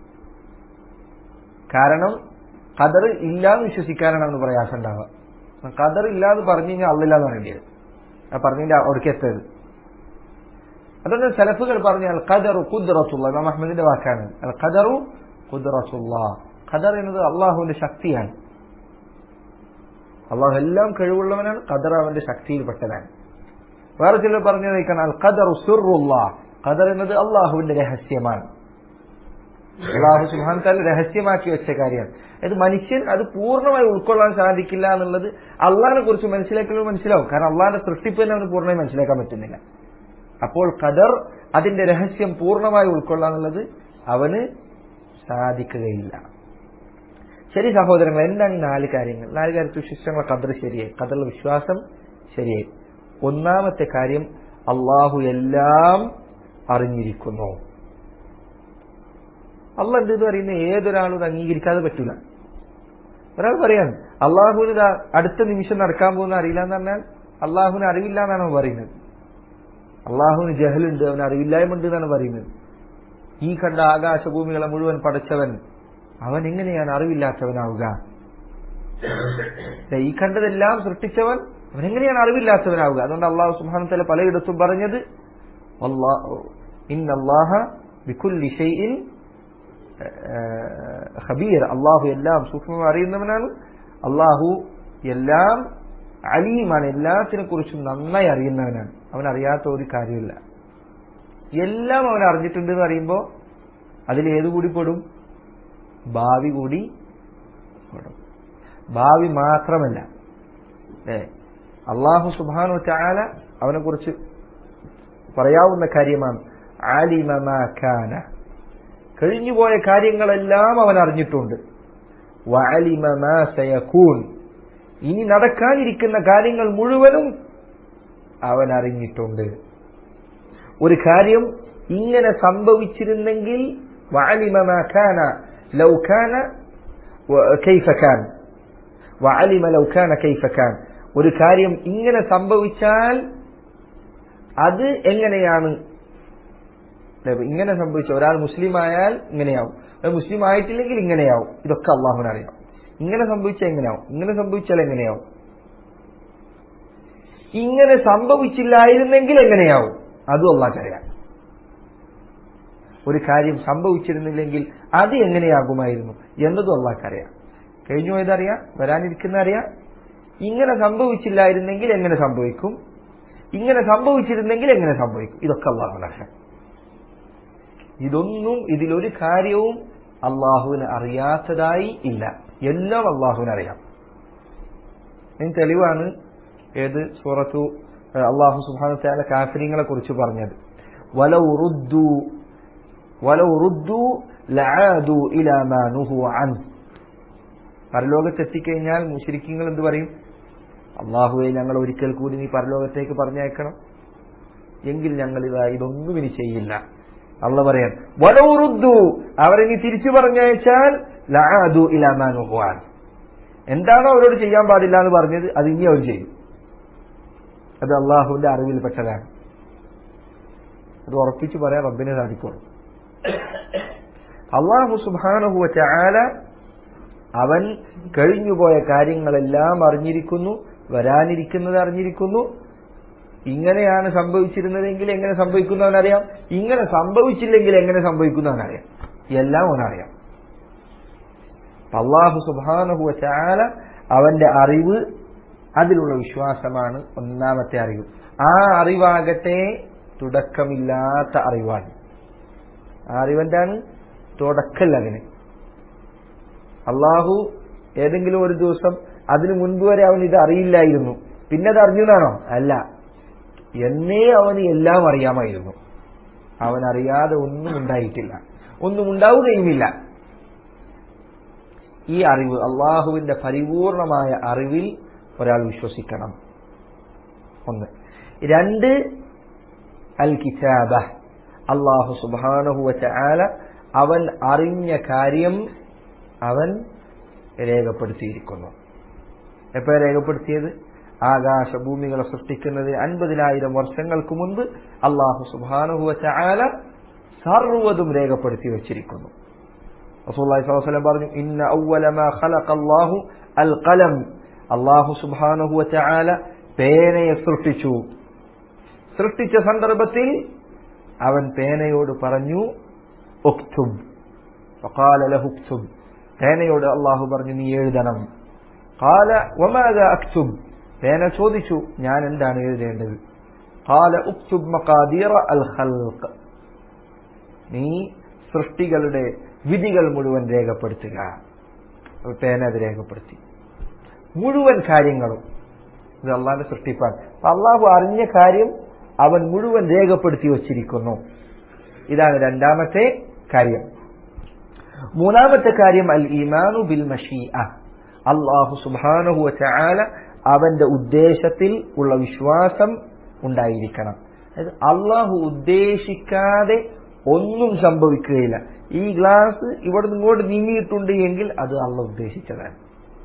കാരണം ഖദർ ഇല്ല എന്ന് വിശ്വസിക്കാനാണ് അവന് പ്രയാസം ഉണ്ടാവുക ഖദർ ഇല്ല എന്ന് പറഞ്ഞു കഴിഞ്ഞാൽ അള്ളില്ല എന്ന് പറയേണ്ടത് ആ പറഞ്ഞതിന്റെ അവിടേക്ക് എത്തത് അതുകൊണ്ട് സലഫുകൾ പറഞ്ഞ അൽ ഖദറു ഖുദ്റത്തുള്ള ഇമാം അഹമ്മദിന്റെ വാക്കാണ് അൽ ഖദറു ഖുദ്റത്തുള്ള ഖദർ എന്നത് അള്ളാഹുവിന്റെ ശക്തിയാണ് അള്ളാഹു എല്ലാം കഴിവുള്ളവനാണ് ഖദർ അവന്റെ ശക്തിയിൽപ്പെട്ടതാണ് വേറെ ചിലർ പറഞ്ഞു നയിക്കണം അൽ ഖദർ സുറുള്ള ഖദർ എന്നത് അള്ളാഹുവിന്റെ രഹസ്യമാണ് അള്ളാഹു സുഹാൻ താല രഹസ്യമാക്കി വെച്ച കാര്യമാണ് അത് മനുഷ്യൻ അത് പൂർണ്ണമായി ഉൾക്കൊള്ളാൻ സാധിക്കില്ല എന്നുള്ളത് അള്ളാഹിനെ കുറിച്ച് മനസ്സിലാക്കുമ്പോൾ മനസ്സിലാവും കാരണം അള്ളാഹിന്റെ സൃഷ്ടിപ്പ് തന്നെ അവന് പൂർണ്ണമായി മനസ്സിലാക്കാൻ പറ്റുന്നില്ല അപ്പോൾ ഖദർ അതിന്റെ രഹസ്യം പൂർണ്ണമായി ഉൾക്കൊള്ളാന്നുള്ളത് അവന് സാധിക്കുകയില്ല ശരി സഹോദരങ്ങൾ എന്താണ് ഈ നാല് കാര്യങ്ങൾ നാല് കാര്യത്തിൽ വിശ്വസിച്ചുള്ള ഖദർ ശരിയായി ഖദറിലെ വിശ്വാസം ശരിയായി ഒന്നാമത്തെ കാര്യം അള്ളാഹു എല്ലാം അറിഞ്ഞിരിക്കുന്നു അള്ള എന്ത് പറയുന്നത് ഏതൊരാളും ഇത് അംഗീകരിക്കാതെ പറ്റൂല ഒരാൾ പറയാണ് അള്ളാഹുവിന് ഇതാ അടുത്ത നിമിഷം നടക്കാൻ പോകുന്ന അറിയില്ല എന്ന് പറഞ്ഞാൽ അള്ളാഹുവിന് അറിവില്ല എന്നാണ് അവൻ പറയുന്നത് അള്ളാഹുവിന് ജഹലുണ്ട് അവന് അറിവില്ലായ്മ എന്നാണ് പറയുന്നത് ഈ കണ്ട ആകാശഭൂമികളെ മുഴുവൻ പടച്ചവൻ അവൻ എങ്ങനെയാണ് അറിവില്ലാത്തവനാവുക ഈ കണ്ടതെല്ലാം സൃഷ്ടിച്ചവൻ അവൻ എങ്ങനെയാണ് അറിവില്ലാത്തവനാവുക അതുകൊണ്ട് അള്ളാഹു സുബ്ഹാനഹു തആല പലയിടത്തും പറഞ്ഞത് ഇന്നല്ലാഹ ബികുല്ലി ഷൈഇൻ ഖബീർ അള്ളാഹു എല്ലാം സൂക്ഷ്മമായി അറിയുന്നവനാണ് അള്ളാഹു എല്ലാം അലീമാണ് എല്ലാത്തിനെ കുറിച്ചും നന്നായി അറിയുന്നവനാണ് അവൻ അറിയാത്ത ഒരു കാര്യമില്ല എല്ലാം അവൻ അറിഞ്ഞിട്ടുണ്ട് എന്ന് പറയുമ്പോൾ അതിൽ ഏത് കൂടി പെടും ഭാവി കൂടി പെടും ഭാവി മാത്രമല്ല ഏ അള്ളാഹു സുബാനു ചാല അവനെ കുറിച്ച് പറയാവുന്ന കാര്യമാണ് ആലിമമാക്കാന കഴിഞ്ഞുപോയ കാര്യങ്ങളെല്ലാം അവൻ അറിഞ്ഞിട്ടുണ്ട് സയക്കൂൻ ഇനി നടക്കാനിരിക്കുന്ന കാര്യങ്ങൾ മുഴുവനും അവൻ അറിഞ്ഞിട്ടുണ്ട് ഒരു കാര്യം ഇങ്ങനെ സംഭവിച്ചിരുന്നെങ്കിൽ വഅലിമമാക്കാന ലൗകാന കൈഫക്കാൻ വഅലിമ ലൗകാന കൈഫക്കാൻ ഒരു കാര്യം ഇങ്ങനെ സംഭവിച്ചാൽ അത് എങ്ങനെയാണ് ഇങ്ങനെ സംഭവിച്ച ഒരാൾ മുസ്ലിം ആയാൽ ഇങ്ങനെയാവും മുസ്ലിം ആയിട്ടില്ലെങ്കിൽ ഇങ്ങനെയാവും ഇതൊക്കെ അള്ളാഹുവിന് അറിയാം ഇങ്ങനെ സംഭവിച്ചാൽ എങ്ങനെയാവും ഇങ്ങനെ സംഭവിച്ചാൽ എങ്ങനെയാവും ഇങ്ങനെ സംഭവിച്ചില്ലായിരുന്നെങ്കിൽ എങ്ങനെയാവും അതും അള്ളാഹ്ക്കറിയാം ഒരു കാര്യം സംഭവിച്ചിരുന്നില്ലെങ്കിൽ അത് എങ്ങനെയാകുമായിരുന്നു എന്നതും അള്ളാഹ്ക്കറിയാം കഴിഞ്ഞു പോയതറിയാം വരാനിരിക്കുന്ന അറിയാം ഇങ്ങനെ സംഭവിച്ചില്ലായിരുന്നെങ്കിൽ എങ്ങനെ സംഭവിക്കും ഇങ്ങനെ സംഭവിച്ചിരുന്നെങ്കിൽ എങ്ങനെ സംഭവിക്കും ഇതൊക്കെ അള്ളാഹുനറിയാം ഇതൊന്നും ഇതിലൊരു കാര്യവും അള്ളാഹുവിന് അറിയാത്തതായി ഇല്ല എല്ലാം അള്ളാഹുവിന് അറിയാം ഇതിന് തെളിവാണ് ഏത് സൂറത്തു അള്ളാഹു സുബാന താല കാഫര്യങ്ങളെ കുറിച്ച് പറഞ്ഞത് വലൗ റുദ്ദു വലൗ റുദ്ദു ലആദു ഇലാ മാ നുഹു അൻ പരലോകത്ത് എത്തിക്കഴിഞ്ഞാൽ മുശ്രിക്കീങ്ങൾ എന്ത് പറയും അള്ളാഹുവെ ഞങ്ങൾ ഒരിക്കൽ കൂടി നീ പരലോകത്തേക്ക് പറഞ്ഞയക്കണം എങ്കിൽ ഞങ്ങൾ ഇതാ ഇതൊന്നും ഇനി ചെയ്യില്ല അള്ള പറയാൻ വലൗറുദ്ദു അവരെ നീ തിരിച്ചു പറഞ്ഞയച്ചാൽ ലആദു ഇലാ മാ നുഹു അൻ എന്താണോ അവരോട് ചെയ്യാൻ പാടില്ല എന്ന് പറഞ്ഞത് അത് ഇനി അവർ ചെയ്യും അത് അള്ളാഹുവിന്റെ അറിവിൽപ്പെട്ടതാണ് അത് ഉറപ്പിച്ചു പറയാൻ റബ്ബിനെ സാധിക്കുള്ളൂ അള്ളാഹു സുബാനഹുവ ചാല അവൻ കഴിഞ്ഞുപോയ കാര്യങ്ങളെല്ലാം അറിഞ്ഞിരിക്കുന്നു വരാനിരിക്കുന്നത് അറിഞ്ഞിരിക്കുന്നു ഇങ്ങനെയാണ് സംഭവിച്ചിരുന്നതെങ്കിൽ എങ്ങനെ സംഭവിക്കുന്നു അവനറിയാം ഇങ്ങനെ സംഭവിച്ചില്ലെങ്കിൽ എങ്ങനെ സംഭവിക്കുന്നു അവനറിയാം എല്ലാം അവനറിയാം അള്ളാഹു സുബാനഹുവ ചാല അവന്റെ അറിവ് അതിലുള്ള വിശ്വാസമാണ് ഒന്നാമത്തെ അറിവ് ആ അറിവാകട്ടെ തുടക്കമില്ലാത്ത അറിവാണ് ആ അറിവെന്താണ് തുടക്കല്ല അതിന് അള്ളാഹു ഏതെങ്കിലും ഒരു ദിവസം അതിനു മുൻപ് വരെ അവൻ ഇത് അറിയില്ലായിരുന്നു പിന്നെ അത് അറിഞ്ഞതാണോ അല്ല എന്നേ അവന് എല്ലാം അറിയാമായിരുന്നു അവൻ അറിയാതെ ഒന്നും ഉണ്ടായിട്ടില്ല ഒന്നും ഉണ്ടാവുകയുമില്ല ഈ അറിവ് അള്ളാഹുവിന്റെ പരിപൂർണമായ അറിവിൽ ഒരാൾ വിശ്വസിക്കണം ഒന്ന് രണ്ട് അൽ കിതാബ അള്ളാഹു സുബാനഹുവ ചാല അവൻ അറിഞ്ഞ കാര്യം അവൻ രേഖപ്പെടുത്തിയിരിക്കുന്നു എപ്പോഴാണ് രേഖപ്പെടുത്തിയത് ആകാശഭൂമികളെ സൃഷ്ടിക്കുന്നതിന് അൻപതിനായിരം വർഷങ്ങൾക്ക് മുൻപ് അള്ളാഹു സുബാനുഹുവ ചാല സർവ്വതും രേഖപ്പെടുത്തി വച്ചിരിക്കുന്നു റസൂലുള്ളാഹി സ്വല്ലല്ലാഹു അലൈഹി വസല്ലം പറഞ്ഞു ഇന്ന അവ്വല മാ ഖലഖ അല്ലാഹു അൽ ഖലം അല്ലാഹു സുബ്ഹാനഹു വ തആല പേനയെ സൃഷ്ടിച്ചു സൃഷ്ടിച്ച സന്ദർഭത്തിൽ അവൻ പേനയോട് പറഞ്ഞു ഉക്തുബ് وقال له اكتب പേനയോട് അള്ളാഹു പറഞ്ഞു നീ എഴുതണം قال وماذا اكتب പേന ചോദിച്ചു ഞാൻ എന്താണ് എഴുതേണ്ടത് قال اكتب مقادير الخلق നീ സൃഷ്ടികളുടെ വിധികൾ മുഴുവൻ രേഖപ്പെടുത്തുക പേന അത് രേഖപ്പെടുത്തി മുഴുവൻ കാര്യങ്ങളും ഇത് അള്ളാന്റെ സൃഷ്ടിപ്പാണ് അള്ളാഹു അറിഞ്ഞ കാര്യം അവൻ മുഴുവൻ രേഖപ്പെടുത്തി വച്ചിരിക്കുന്നു ഇതാണ് രണ്ടാമത്തെ കാര്യം മൂന്നാമത്തെ കാര്യം അൽ ഈമാനു ബിൽ മഷീഅ അള്ളാഹു സുബാനഹു ചാല അവന്റെ ഉദ്ദേശത്തിൽ ഉള്ള വിശ്വാസം ഉണ്ടായിരിക്കണം അതായത് അള്ളാഹു ഉദ്ദേശിക്കാതെ ഒന്നും സംഭവിക്കുകയില്ല ഈ ഗ്ലാസ് ഇവിടെ ഇങ്ങോട്ട് നീങ്ങിയിട്ടുണ്ട് എങ്കിൽ അത് അള്ള ഉദ്ദേശിച്ചതാണ്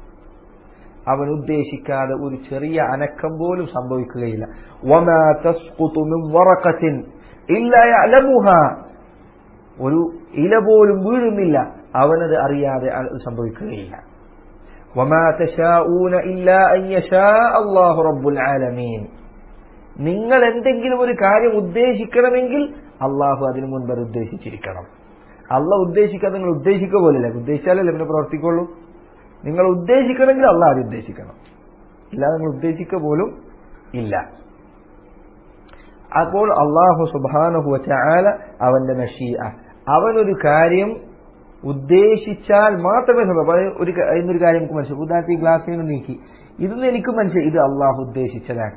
അവൻ ഉദ്ദേശിക്കാതെ ഒരു ചെറിയ അനക്കം പോലും സംഭവിക്കുകയില്ല വമാ തസ്ഖുതു മിൻ വറഖത്തിൻ ഇല്ലാ യഅലമുഹാ ഒരു ഇല പോലും വീഴുന്നില്ല അവനത് അറിയാതെ അത് സംഭവിക്കുകയില്ല വമാ തശാഊന ഇല്ലാ അൻ യശാ അല്ലാഹു റബ്ബുൽ ആലമീൻ നിങ്ങൾ എന്തെങ്കിലും ഒരു കാര്യം ഉദ്ദേശിക്കണമെങ്കിൽ അള്ളാഹു അതിനു മുൻപ് അത് ഉദ്ദേശിച്ചിരിക്കണം അല്ല ഉദ്ദേശിക്കാതെ നിങ്ങൾ ഉദ്ദേശിക്കുക പോലില്ല ഉദ്ദേശിച്ചാലല്ലേ പിന്നെ പ്രവർത്തിക്കുള്ളൂ നിങ്ങൾ ഉദ്ദേശിക്കണമെങ്കിൽ അള്ളാഹ് അത് ഉദ്ദേശിക്കണം ഇല്ലാതെ നിങ്ങൾ ഉദ്ദേശിക്കുക പോലും ഇല്ല അപ്പോൾ അള്ളാഹു സുബാനഹു ചാല അവന്റെ നഷീഅ അവനൊരു കാര്യം ഉദ്ദേശിച്ചാൽ മാത്രമേ സംഭവം ഒരു ഇന്നൊരു കാര്യം നമുക്ക് മനസ്സിലാവും ഉദാഹരണത്തിന് ഈ ഗ്ലാസ്സിൽ നിന്ന് നീക്കി ഇതൊന്നും എനിക്ക് മനസ്സിലായി ഇത് അള്ളാഹു ഉദ്ദേശിച്ചതാണ്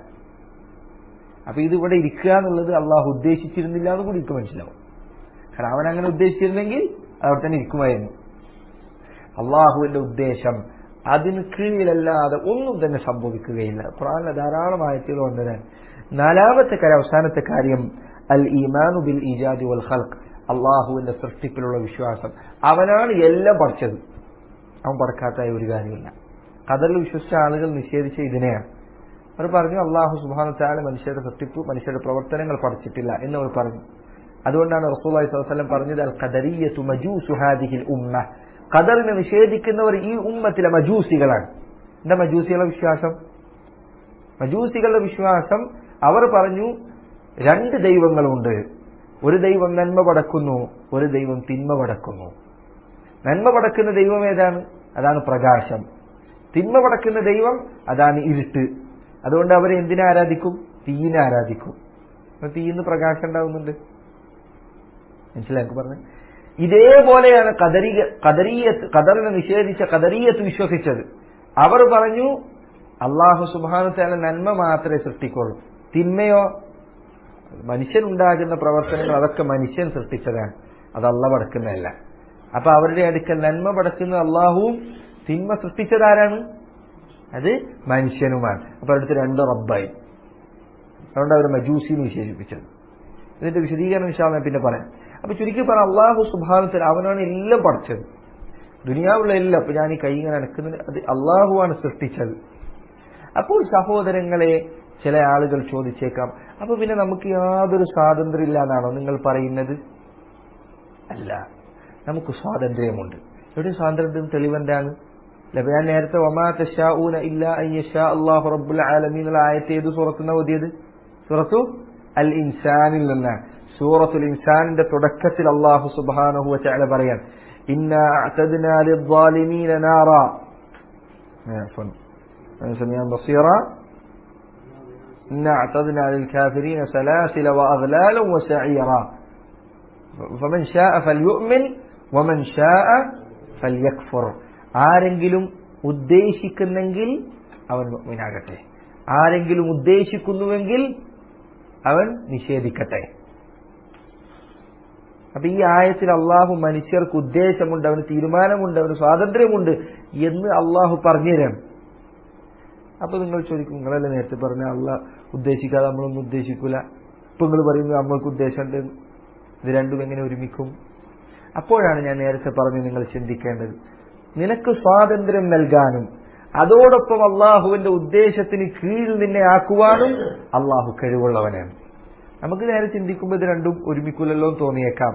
അപ്പൊ ഇത് ഇവിടെ ഇരിക്കുക എന്നുള്ളത് അള്ളാഹു ഉദ്ദേശിച്ചിരുന്നില്ല എന്ന് കൂടി എനിക്ക് മനസ്സിലാവും കാരണം അവൻ അങ്ങനെ ഉദ്ദേശിച്ചിരുന്നെങ്കിൽ അവിടെ തന്നെ ഇരിക്കുമായിരുന്നു അള്ളാഹുവിന്റെ ഉദ്ദേശം അതിന് കീഴിലല്ലാതെ ഒന്നും തന്നെ സംഭവിക്കുകയില്ല ഖുറാനിലെ ധാരാളം ആയത്തുകൾ വന്നതാണ് നാലാമത്തെ കാര്യം അവസാനത്തെ കാര്യം അൽ ഈമാനു ബിൽ ഇജാദി വൽ ഖൽഖ് അള്ളാഹുവിന്റെ സൃഷ്ടിപ്പിലുള്ള വിശ്വാസം അവനാണ് എല്ലാം പഠിച്ചത് അവൻ പഠിക്കാത്ത ഒരു കാര്യമില്ല കഥറിൽ വിശ്വസിച്ച ആളുകൾ നിഷേധിച്ച ഇതിനെയാണ് അവർ പറഞ്ഞു അള്ളാഹു സുബാനുത്താല മനുഷ്യരുടെ സൃഷ്ടിപ്പ് മനുഷ്യരുടെ പ്രവർത്തനങ്ങൾ പഠിച്ചിട്ടില്ല എന്ന് അവർ പറഞ്ഞു അതുകൊണ്ടാണ് റസൂലി സ്വലം പറഞ്ഞത് അൽ ഖദറിയത്തു മജൂസു ഹാദിഹിൽ ഉമ്മ ഖദറിനെ നിഷേധിക്കുന്നവർ ഈ ഉമ്മത്തിലെ മജൂസികളാണ് എന്താ മജൂസികളുടെ വിശ്വാസം മജൂസികളുടെ വിശ്വാസം അവർ പറഞ്ഞു രണ്ട് ദൈവങ്ങളുണ്ട് ഒരു ദൈവം നന്മ പടക്കുന്നു ഒരു ദൈവം തിന്മ പടക്കുന്നു നന്മ പടക്കുന്ന ദൈവം ഏതാണ് അതാണ് പ്രകാശം തിന്മ പടക്കുന്ന ദൈവം അതാണ് ഇരുട്ട് അതുകൊണ്ട് അവരെ എന്തിനെ ആരാധിക്കും തീയിനെ ആരാധിക്കും തീയിന്ന് പ്രകാശം ഉണ്ടാവുന്നുണ്ട് മനസ്സിലാക്കി പറഞ്ഞു ഇതേപോലെയാണ് കദരി കദരീയത്ത് കദറിനെ നിഷേധിച്ച കദരീയത്ത് വിശ്വസിച്ചത് അവർ പറഞ്ഞു അള്ളാഹു സുബാനുത്താല നന്മ മാത്രമേ സൃഷ്ടിക്കുള്ളൂ തിന്മയോ മനുഷ്യനുണ്ടാകുന്ന പ്രവർത്തനങ്ങൾ അതൊക്കെ മനുഷ്യൻ സൃഷ്ടിച്ചതാണ് അത് അള്ള പടക്കുന്നതല്ല അപ്പൊ അവരുടെ അടുക്കൽ നന്മ പടക്കുന്ന അള്ളാഹുവും തിന്മ സൃഷ്ടിച്ചതാരാണ് അത് മനുഷ്യനുമാണ് അപ്പൊ അടുത്ത് രണ്ട് റബ്ബായി അതുകൊണ്ട് അവർ മജൂസിന്ന് വിശേഷിപ്പിച്ചത് ഇതിന്റെ വിശദീകരണം വിശാലം പിന്നെ പറയാം അപ്പൊ ചുരുക്കി പറഞ്ഞ അള്ളാഹു സുബാനത്തിൽ അവനാണ് എല്ലാം പഠിച്ചത് ദുനിയാവുള്ള എല്ലാം അപ്പൊ ഞാൻ ഈ കൈ ഇങ്ങനെ അനക്കുന്നത് അത് അള്ളാഹുവാണ് സൃഷ്ടിച്ചത് അപ്പോൾ സഹോദരങ്ങളെ ചില ആളുകൾ ചോദിച്ചേക്കാം അപ്പൊ പിന്നെ നമുക്ക് യാതൊരു സ്വാതന്ത്ര്യം ഇല്ല എന്നാണോ നിങ്ങൾ പറയുന്നത് അല്ല നമുക്ക് സ്വാതന്ത്ര്യമുണ്ട് എവിടെ സ്വാതന്ത്ര്യം തെളിവെന്താണ് ഞാൻ നേരത്തെ ഒമാ തശാഊന ഇല്ല അയ്യഷാ അള്ളാഹു റബ്ബുൽ ആലമീൻ എന്നുള്ള ആയത്ത് ഏത് സൂറത്തുന്ന ഓതിയത് സൂറത്തു അൽ ഇൻസാനിൽ നിന്നാണ് സൂറത്തുൽ ഇൻസാനിന്റെ തുടക്കത്തിൽ അള്ളാഹു സുബ്ഹാനഹു വതആല പറയാൻ ഇന്നാ അഅതദ്നാ ലിദ്ദാലിമീന നാറാ عفوا سميعا بصيرا إنا أعتدنا للكافرين سلاسل وأغلالا وسعيرا فمن شاء فليؤمن ومن شاء فليكفر ആരെങ്കിലും ഉദ്ദേശിക്കുന്നെങ്കിൽ അവൻ മുഅ്മിനാകട്ടെ ആരെങ്കിലും ഉദ്ദേശിക്കുന്നുവെങ്കിൽ അവൻ നിഷേധിക്കട്ടെ അപ്പൊ ഈ ആയത്തിൽ അള്ളാഹു മനുഷ്യർക്ക് ഉദ്ദേശമുണ്ട് അവന് തീരുമാനമുണ്ട് അവന് സ്വാതന്ത്ര്യമുണ്ട് എന്ന് അള്ളാഹു പറഞ്ഞുതരാം അപ്പൊ നിങ്ങൾ ചോദിക്കും നിങ്ങളല്ലേ നേരത്തെ പറഞ്ഞ അള്ളാഹ് ഉദ്ദേശിക്കാതെ നമ്മളൊന്നും ഉദ്ദേശിക്കൂല ഇപ്പൊ നിങ്ങൾ പറയുന്നത് നമ്മൾക്ക് ഉദ്ദേശമുണ്ട് ഇത് രണ്ടും എങ്ങനെ ഒരുമിക്കും അപ്പോഴാണ് ഞാൻ നേരത്തെ പറഞ്ഞ് നിങ്ങൾ ചിന്തിക്കേണ്ടത് നിനക്ക് സ്വാതന്ത്ര്യം നൽകാനും അതോടൊപ്പം അള്ളാഹുവിന്റെ ഉദ്ദേശത്തിന് കീഴിൽ നിന്നെ ആക്കുവാനും അള്ളാഹു കഴിവുള്ളവനാണ് നമുക്ക് നേരെ ചിന്തിക്കുമ്പോൾ ഇത് രണ്ടും ഒരുമിക്കൂലല്ലോ എന്ന് തോന്നിയേക്കാം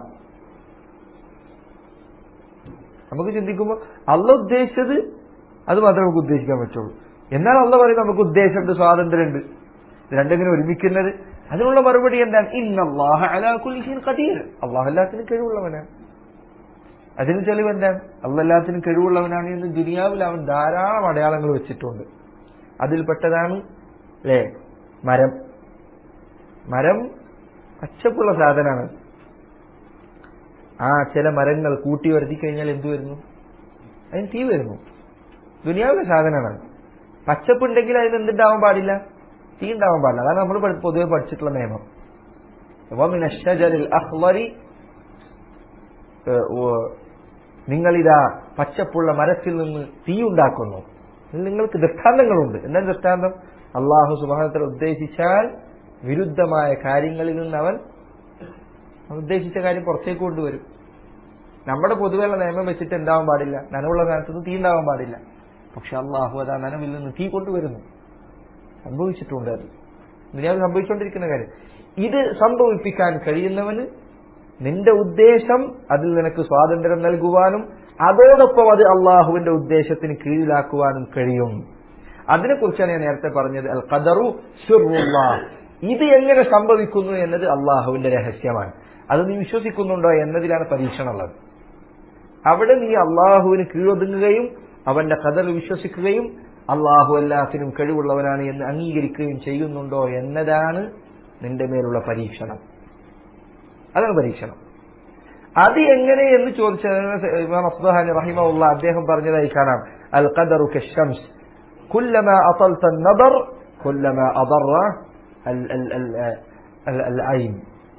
നമുക്ക് ചിന്തിക്കുമ്പോൾ അള്ള ഉദ്ദേശിച്ചത് അത് മാത്രമേ നമുക്ക് ഉദ്ദേശിക്കാൻ പറ്റുള്ളൂ എന്നാൽ അള്ള പറയും നമുക്ക് ഉദ്ദേശമുണ്ട് സ്വാതന്ത്ര്യമുണ്ട് രണ്ടെങ്ങനെ ഒരുമിക്കുന്നത് അതിനുള്ള മറുപടി എന്താണ് ഇന്നല്ലാഹ അലാ കുല്ലി ഖദീർ അള്ളാഹു എല്ലാത്തിനും കഴിവുള്ളവനാണ് അതിന് തെളിവ് എന്താണ് അള്ള എല്ലാത്തിനും കഴിവുള്ളവനാണ് എന്ന് ദുനിയാവിൽ അവൻ ധാരാളം അടയാളങ്ങൾ വെച്ചിട്ടുണ്ട് അതിൽപ്പെട്ടതാണ് അല്ലേ മരം മരം പച്ചപ്പുള്ള സാധനമാണ് ആ ചില മരങ്ങൾ കൂട്ടി വരുത്തി കഴിഞ്ഞാൽ എന്തു വരുന്നു അതിന് തീ വരുന്നു ദുനിയാവിലെ സാധനമാണ് പച്ചപ്പുണ്ടെങ്കിൽ അതിന് എന്തുണ്ടാവാൻ പാടില്ല തീ ഉണ്ടാവാൻ പാടില്ല അതാണ് നമ്മൾ പൊതുവെ പഠിച്ചിട്ടുള്ള നിയമം നിങ്ങളിതാ പച്ചപ്പുള്ള മരത്തിൽ നിന്ന് തീ ഉണ്ടാക്കുന്നു നിങ്ങൾക്ക് ദൃഷ്ടാന്തങ്ങളുണ്ട് എന്താണ് ദൃഷ്ടാന്തം അള്ളാഹു സുബാനത്തിൽ ഉദ്ദേശിച്ചാൽ വിരുദ്ധമായ കാര്യങ്ങളിൽ നിന്ന് അവൻ ഉദ്ദേശിച്ച കാര്യം പുറത്തേക്ക് കൊണ്ടുവരും നമ്മുടെ പൊതുവെയുള്ള നിയമം വെച്ചിട്ട് എന്താവാൻ പാടില്ല നനവുള്ള കാലത്തൊന്നും തീ ഉണ്ടാവാൻ പാടില്ല പക്ഷെ അള്ളാഹു അതാ നനവിൽ നിന്ന് തീ കൊണ്ടുവരുന്നു സംഭവിച്ചിട്ടുണ്ട് അത് ദുനിയാവ് സംഭവിച്ചുകൊണ്ടിരിക്കുന്ന കാര്യം ഇത് സംഭവിപ്പിക്കാൻ കഴിയുന്നവന് നിന്റെ ഉദ്ദേശം അതിൽ നിനക്ക് സ്വാതന്ത്ര്യം നൽകുവാനും അതോടൊപ്പം അത് അള്ളാഹുവിന്റെ ഉദ്ദേശത്തിന് കീഴിലാക്കുവാനും കഴിയും അതിനെക്കുറിച്ചാണ് ഞാൻ നേരത്തെ പറഞ്ഞത് അൽ ഖദറു ഇത് എങ്ങനെ സംഭവിക്കുന്നു എന്നത് അള്ളാഹുവിന്റെ രഹസ്യമാണ് അത് നീ വിശ്വസിക്കുന്നുണ്ടോ എന്നതിലാണ് പരീക്ഷണമുള്ളത് അവിടെ നീ അള്ളാഹുവിന് കീഴൊതുങ്ങുകയും അവന്റെ കഥർ വിശ്വസിക്കുകയും അള്ളാഹു എല്ലാത്തിനും കഴിവുള്ളവനാണ് എന്ന് അംഗീകരിക്കുകയും ചെയ്യുന്നുണ്ടോ എന്നതാണ് നിന്റെ മേലുള്ള പരീക്ഷണം അതാണ് പരീക്ഷണം അത് എങ്ങനെ എന്ന് ചോദിച്ചത് റഹിമുള്ള അദ്ദേഹം പറഞ്ഞതായി കാണാം അൽ ഖദറു കഷംസ് കുല്ലമ അطلت النظر كلما أضر ഐൻ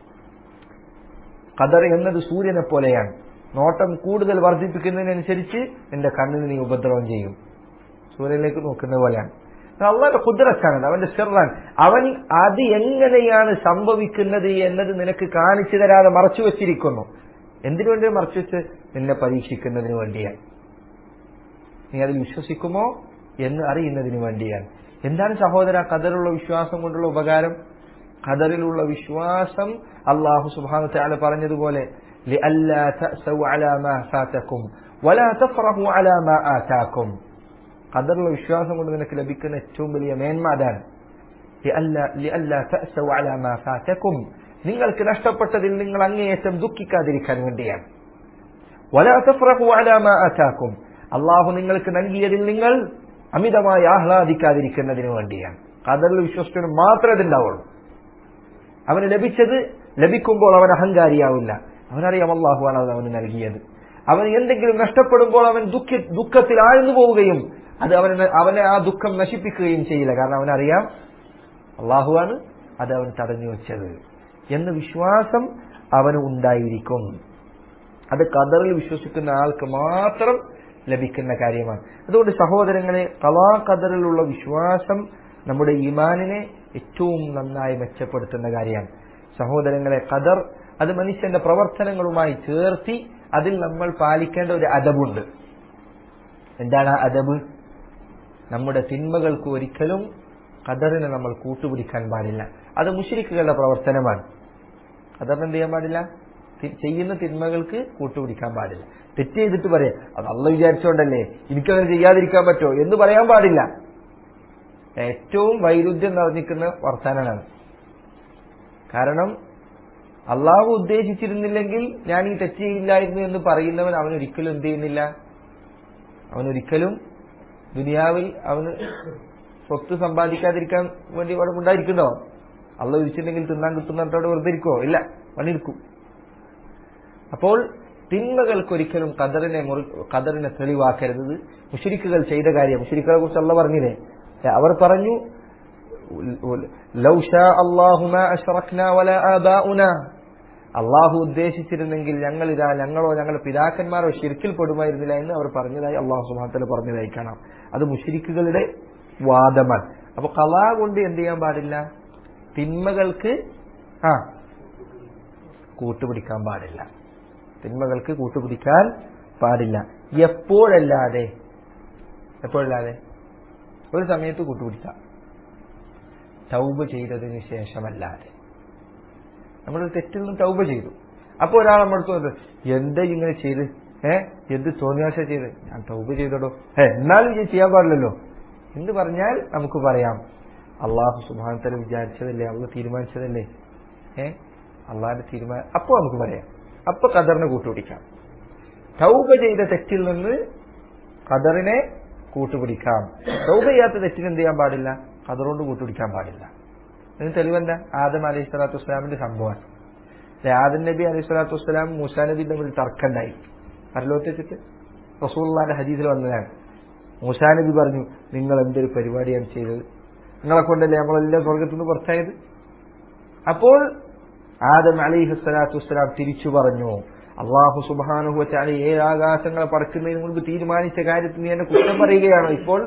ഖദർ എന്നത് സൂര്യനെ പോലെയാണ് നോട്ടം കൂടുതൽ വർദ്ധിപ്പിക്കുന്നതിനനുസരിച്ച് നിന്റെ കണ്ണിന് നീ ഉപദ്രവം ചെയ്യും സൂര്യനിലേക്ക് നോക്കുന്ന പോലെയാണ് അള്ളാന്റെ കുതിരക്കാണ് അവന്റെ സിറാൻ അവൻ അത് എങ്ങനെയാണ് സംഭവിക്കുന്നത് എന്നത് നിനക്ക് കാണിച്ചു തരാതെ മറച്ചു വെച്ചിരിക്കുന്നു എന്തിനു വേണ്ടി മറച്ചു വെച്ച് നിന്നെ പരീക്ഷിക്കുന്നതിന് വേണ്ടിയാണ് നീ അതിൽ വിശ്വസിക്കുമോ എന്ന് അറിയുന്നതിന് വേണ്ടിയാണ് എന്താണ് സഹോദര ഖദറിലുള്ള വിശ്വാസം കൊണ്ടുള്ള ഉപകാരം ഖദറിലുള്ള വിശ്വാസം അള്ളാഹു സുബ്ഹാനഹു തആല പറഞ്ഞതുപോലെ لئلا تأسوا على ما فاتكم ولا تفرحوا على ما آتاكم ഖദറിലുള്ള വിശ്വാസം കൊണ്ട് നിനക്ക് ലഭിക്കുന്ന ഏറ്റവും വലിയ മേന്മ അതാണ് لئلا تأسوا على ما فاتكم നിങ്ങൾക്ക് നഷ്ടപ്പെട്ടതിൽ നിങ്ങൾ അങ്ങേയറ്റം ദുഃഖിക്കാതിരിക്കാൻ വേണ്ടിയാണ് ولا تفرحوا على ما آتاكم അള്ളാഹു നിങ്ങൾക്ക് നൽകിയതിൽ നിങ്ങൾ അമിതമായി ആഹ്ലാദിക്കാതിരിക്കുന്നതിന് വേണ്ടിയാണ് ഖദറിൽ വിശ്വസിച്ചവന് മാത്രമേ ഇതുണ്ടാവുള്ളൂ അവന് ലഭിച്ചത് ലഭിക്കുമ്പോൾ അവൻ അഹങ്കാരിയാവില്ല അവനറിയാം അള്ളാഹുവാണ് അത് അവന് നൽകിയത് അവന് എന്തെങ്കിലും നഷ്ടപ്പെടുമ്പോൾ അവൻ ദുഃഖ ദുഃഖത്തിൽ ആഴ്ന്നു പോവുകയും അത് അവന് അവനെ ആ ദുഃഖം നശിപ്പിക്കുകയും ചെയ്യില്ല കാരണം അവനറിയാം അള്ളാഹുവാണ് അത് അവൻ തടഞ്ഞു വെച്ചത് എന്ന വിശ്വാസം അവന് ഉണ്ടായിരിക്കും അത് കദറിൽ വിശ്വസിക്കുന്ന ആൾക്ക് മാത്രം ലഭിക്കുന്ന കാര്യമാണ് അതുകൊണ്ട് സഹോദരങ്ങളെ കലാ കദറിലുള്ള വിശ്വാസം നമ്മുടെ ഈമാനിനെ ഏറ്റവും നന്നായി മെച്ചപ്പെടുത്തുന്ന കാര്യമാണ് സഹോദരങ്ങളെ ഖദർ അത് മനുഷ്യന്റെ പ്രവർത്തനങ്ങളുമായി ചേർത്തി അതിൽ നമ്മൾ പാലിക്കേണ്ട ഒരു അദബുണ്ട് എന്താണ് ആ അദബ് നമ്മുടെ തിന്മകൾക്ക് ഒരിക്കലും ഖദറിനെ നമ്മൾ കൂട്ടുപിടിക്കാൻ പാടില്ല അത് മുഷിരിക്കുകളുടെ പ്രവർത്തനമാണ് ഖദറിന് എന്ത് ചെയ്യാൻ പാടില്ല തി- ചെയ്യുന്ന തിന്മകൾക്ക് കൂട്ടുപിടിക്കാൻ പാടില്ല തെറ്റ് ചെയ്തിട്ട് പറയാം അത് അള്ള വിചാരിച്ചോണ്ടല്ലേ എനിക്കങ്ങനെ ചെയ്യാതിരിക്കാൻ പറ്റുമോ എന്ന് പറയാൻ പാടില്ല ഏറ്റവും വൈരുദ്ധ്യം നിറഞ്ഞിരിക്കുന്ന വർത്താനാണ് കാരണം അള്ളാഹു ഉദ്ദേശിച്ചിരുന്നില്ലെങ്കിൽ ഞാൻ ഈ തെറ്റ് ചെയ്യില്ലായിരുന്നു എന്ന് പറയുന്നവൻ അവൻ ഒരിക്കലും എന്ത് ചെയ്യുന്നില്ല അവൻ ഒരിക്കലും ദുനിയാവിൽ അവന് സ്വത്ത് സമ്പാദിക്കാതിരിക്കാൻ വേണ്ടി അവിടെ ഉണ്ടായിരിക്കണ്ടോ അള്ള വിരിച്ചിട്ടുണ്ടെങ്കിൽ തിന്നാൻ കിട്ടുന്നിടത്തോടെ വെറുതെ ഇരിക്കോ ഇല്ല പണിയെടുക്കും അപ്പോൾ തിന്മകൾക്കൊരിക്കലും കദറിനെ മുറി കദറിനെ തെളിവാക്കരുത് മുഷരിക്കുകൾ ചെയ്ത കാര്യം മുഷരിക്കുകളെ കുറിച്ച് അള്ള പറഞ്ഞില്ലേ അവർ പറഞ്ഞു ലൗ ഷാ അല്ലാഹു മാ അശ്റക്നാ വലാ ആബാഉനാ അള്ളാഹു ഉദ്ദേശിച്ചിരുന്നെങ്കിൽ ഞങ്ങൾ ഇതാ ഞങ്ങളോ ഞങ്ങളുടെ പിതാക്കന്മാരോ ശിർക്കിൽ പെടുമായിരുന്നില്ല എന്ന് അവർ പറഞ്ഞതായി അള്ളാഹു സുബാത്തല പറഞ്ഞതായി കാണാം അത് മുഷരിക്കുകളുടെ വാദമാണ് അപ്പൊ കലാ കൊണ്ട് എന്ത് ചെയ്യാൻ പാടില്ല തിന്മകൾക്ക് ആ കൂട്ടുപിടിക്കാൻ പാടില്ല തിന്മകൾക്ക് കൂട്ടുപിടിക്കാൻ പാടില്ല എപ്പോഴല്ലാതെ എപ്പോഴല്ലാതെ ഒരു സമയത്ത് കൂട്ടുപിടിക്കാം തൗബ ചെയ്തതിന് ശേഷമല്ലാതെ നമ്മളൊരു തെറ്റിൽ നിന്ന് തൗബ ചെയ്തു അപ്പൊ ഒരാൾ നമ്മുടെ അടുത്ത് വന്നത് എന്താ ഇങ്ങനെ ചെയ്ത് ഏ എന്ത് തോന്നിയാശ ചെയ്ത് ഞാൻ തൗബ ചെയ്തടോ ഏ എന്നാലും ഇത് ചെയ്യാൻ പാടില്ലല്ലോ എന്ന് പറഞ്ഞാൽ നമുക്ക് പറയാം അള്ളാഹു സുബാനത്തല വിചാരിച്ചതല്ലേ അള്ള തീരുമാനിച്ചതല്ലേ ഏ അള്ളാഹിന്റെ തീരുമാനം അപ്പൊ നമുക്ക് പറയാം അപ്പൊ കദറിനെ കൂട്ടുപിടിക്കാം തൗബ ചെയ്ത തെറ്റിൽ നിന്ന് കദറിനെ കൂട്ടുപിടിക്കാം തൗബ ചെയ്യാത്ത തെറ്റിന് എന്ത് ചെയ്യാൻ പാടില്ല കദറുകൊണ്ട് കൂട്ടുപിടിക്കാൻ പാടില്ല ഇതിന് തെളിവെന്താ ആദം അലൈഹി സ്വലാത്തു വസ്സലാമിന്റെ സംഭവമാണ് ദേ ആദം നബി അലൈഹി സ്വലാത്തു വസ്സലാം മൂസാ നബി തമ്മിൽ തർക്കണ്ടായി പരലോകത്ത് വെച്ചിട്ട് റസൂള്ളാന്റെ ഹദീസിൽ വന്നതാണ് മൂസാ നബി പറഞ്ഞു നിങ്ങൾ എന്തൊരു പരിപാടിയാണ് ചെയ്തത് നിങ്ങളെ കൊണ്ടല്ലേ നമ്മളെല്ലാം സ്വർഗത്തു നിന്ന് പുറത്തായത് അപ്പോൾ ആദം അലൈഹി സ്വലാത്തു വസ്സലാം തിരിച്ചു പറഞ്ഞു അള്ളാഹു സുബാനുഹു വെച്ചാൽ ഏഴ് ആകാശങ്ങളെ പടക്കുന്നതിന് മുൻപ് തീരുമാനിച്ച കാര്യത്തിൽ നീ എന്നെ കുറ്റം പറയുകയാണോ ഇപ്പോൾ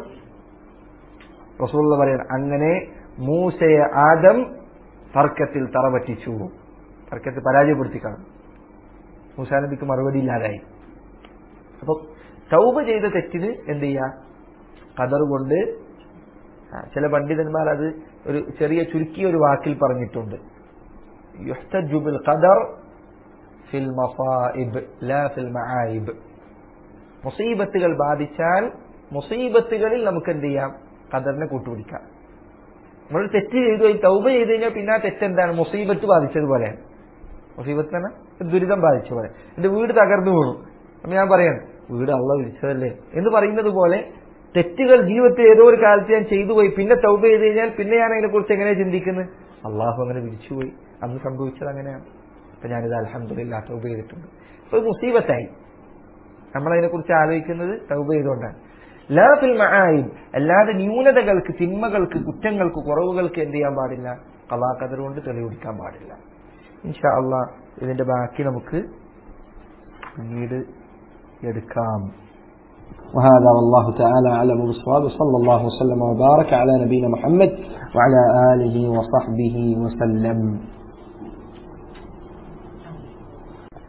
റസൂള്ള പറയണം അങ്ങനെ മൂസയെ ആദം തർക്കത്തിൽ തറപറ്റിച്ചു തർക്കത്തിൽ പരാജയപ്പെടുത്തിക്കാണും മൂസാ നബിക്ക് മറുപടി ഇല്ലാതായി അപ്പൊ തൗബ ചെയ്ത തെറ്റിന് എന്ത് ചെയ്യാ കതർ കൊണ്ട് ആ, ചില പണ്ഡിതന്മാർ അത് ഒരു ചെറിയ ചുരുക്കിയ ഒരു വാക്കിൽ പറഞ്ഞിട്ടുണ്ട് യുഹ്തജു ബിൽ ഖദർ ഫിൽ മസായിബ് ലാ ഫിൽ മആയിബ് മുസീബത്തുകൾ ബാധിച്ചാൽ മുസീബത്തുകളിൽ നമുക്ക് എന്ത് ചെയ്യാം ഖദറിനെ കൂട്ടുപിടിക്കാം നമ്മൾ തെറ്റ് ചെയ്തു കഴിഞ്ഞ് തൗബ ചെയ്ത് കഴിഞ്ഞാൽ പിന്നെ ആ തെറ്റെന്താണ് മുസീബത്ത് ബാധിച്ചതുപോലെയാണ് മുസീബത്ത് തന്നെ ഒരു ദുരിതം ബാധിച്ച പോലെ എന്റെ വീട് തകർന്നു വീണു അപ്പൊ ഞാൻ പറയാം വീട് അള്ള വിളിച്ചതല്ലേ എന്ന് പറയുന്നത് പോലെ തെറ്റുകൾ ജീവിതത്തിൽ ഏതോ ഒരു കാലത്ത് ഞാൻ ചെയ്തു പോയി പിന്നെ തൗബ ചെയ്ത് കഴിഞ്ഞാൽ പിന്നെ ഞാൻ അതിനെ കുറിച്ച് എങ്ങനെ ചിന്തിക്കുന്നത് അള്ളാഹു അങ്ങനെ വിളിച്ചുപോയി അന്ന് സംഭവിച്ചത് അങ്ങനെയാണ് അപ്പൊ ഞാനിത് അലഹമില്ല തൗബ ചെയ്തിട്ടുണ്ട് അപ്പൊ ഇത് മുസീബത്തായി നമ്മളതിനെ കുറിച്ച് ആലോചിക്കുന്നത് തൗബ ചെയ്തുകൊണ്ടാണ് ലാഫിൽ മആയിബ് അല്ലാതെ ന്യൂനതകൾക്ക് തിന്മകൾക്ക് കുറ്റങ്ങൾക്ക് കുറവുകൾക്ക് എന്ത് ചെയ്യാൻ പാടില്ല കലാകദർ കൊണ്ട് തെളിവിടിക്കാൻ പാടില്ല ഇൻഷാ അള്ളാ ഇതിന്റെ ബാക്കി നമുക്ക് പിന്നീട് എടുക്കാം وهذا والله تعالى أعلم بالصواب صلى الله وسلم وبارك على نبينا محمد وعلى آله وصحبه وسلم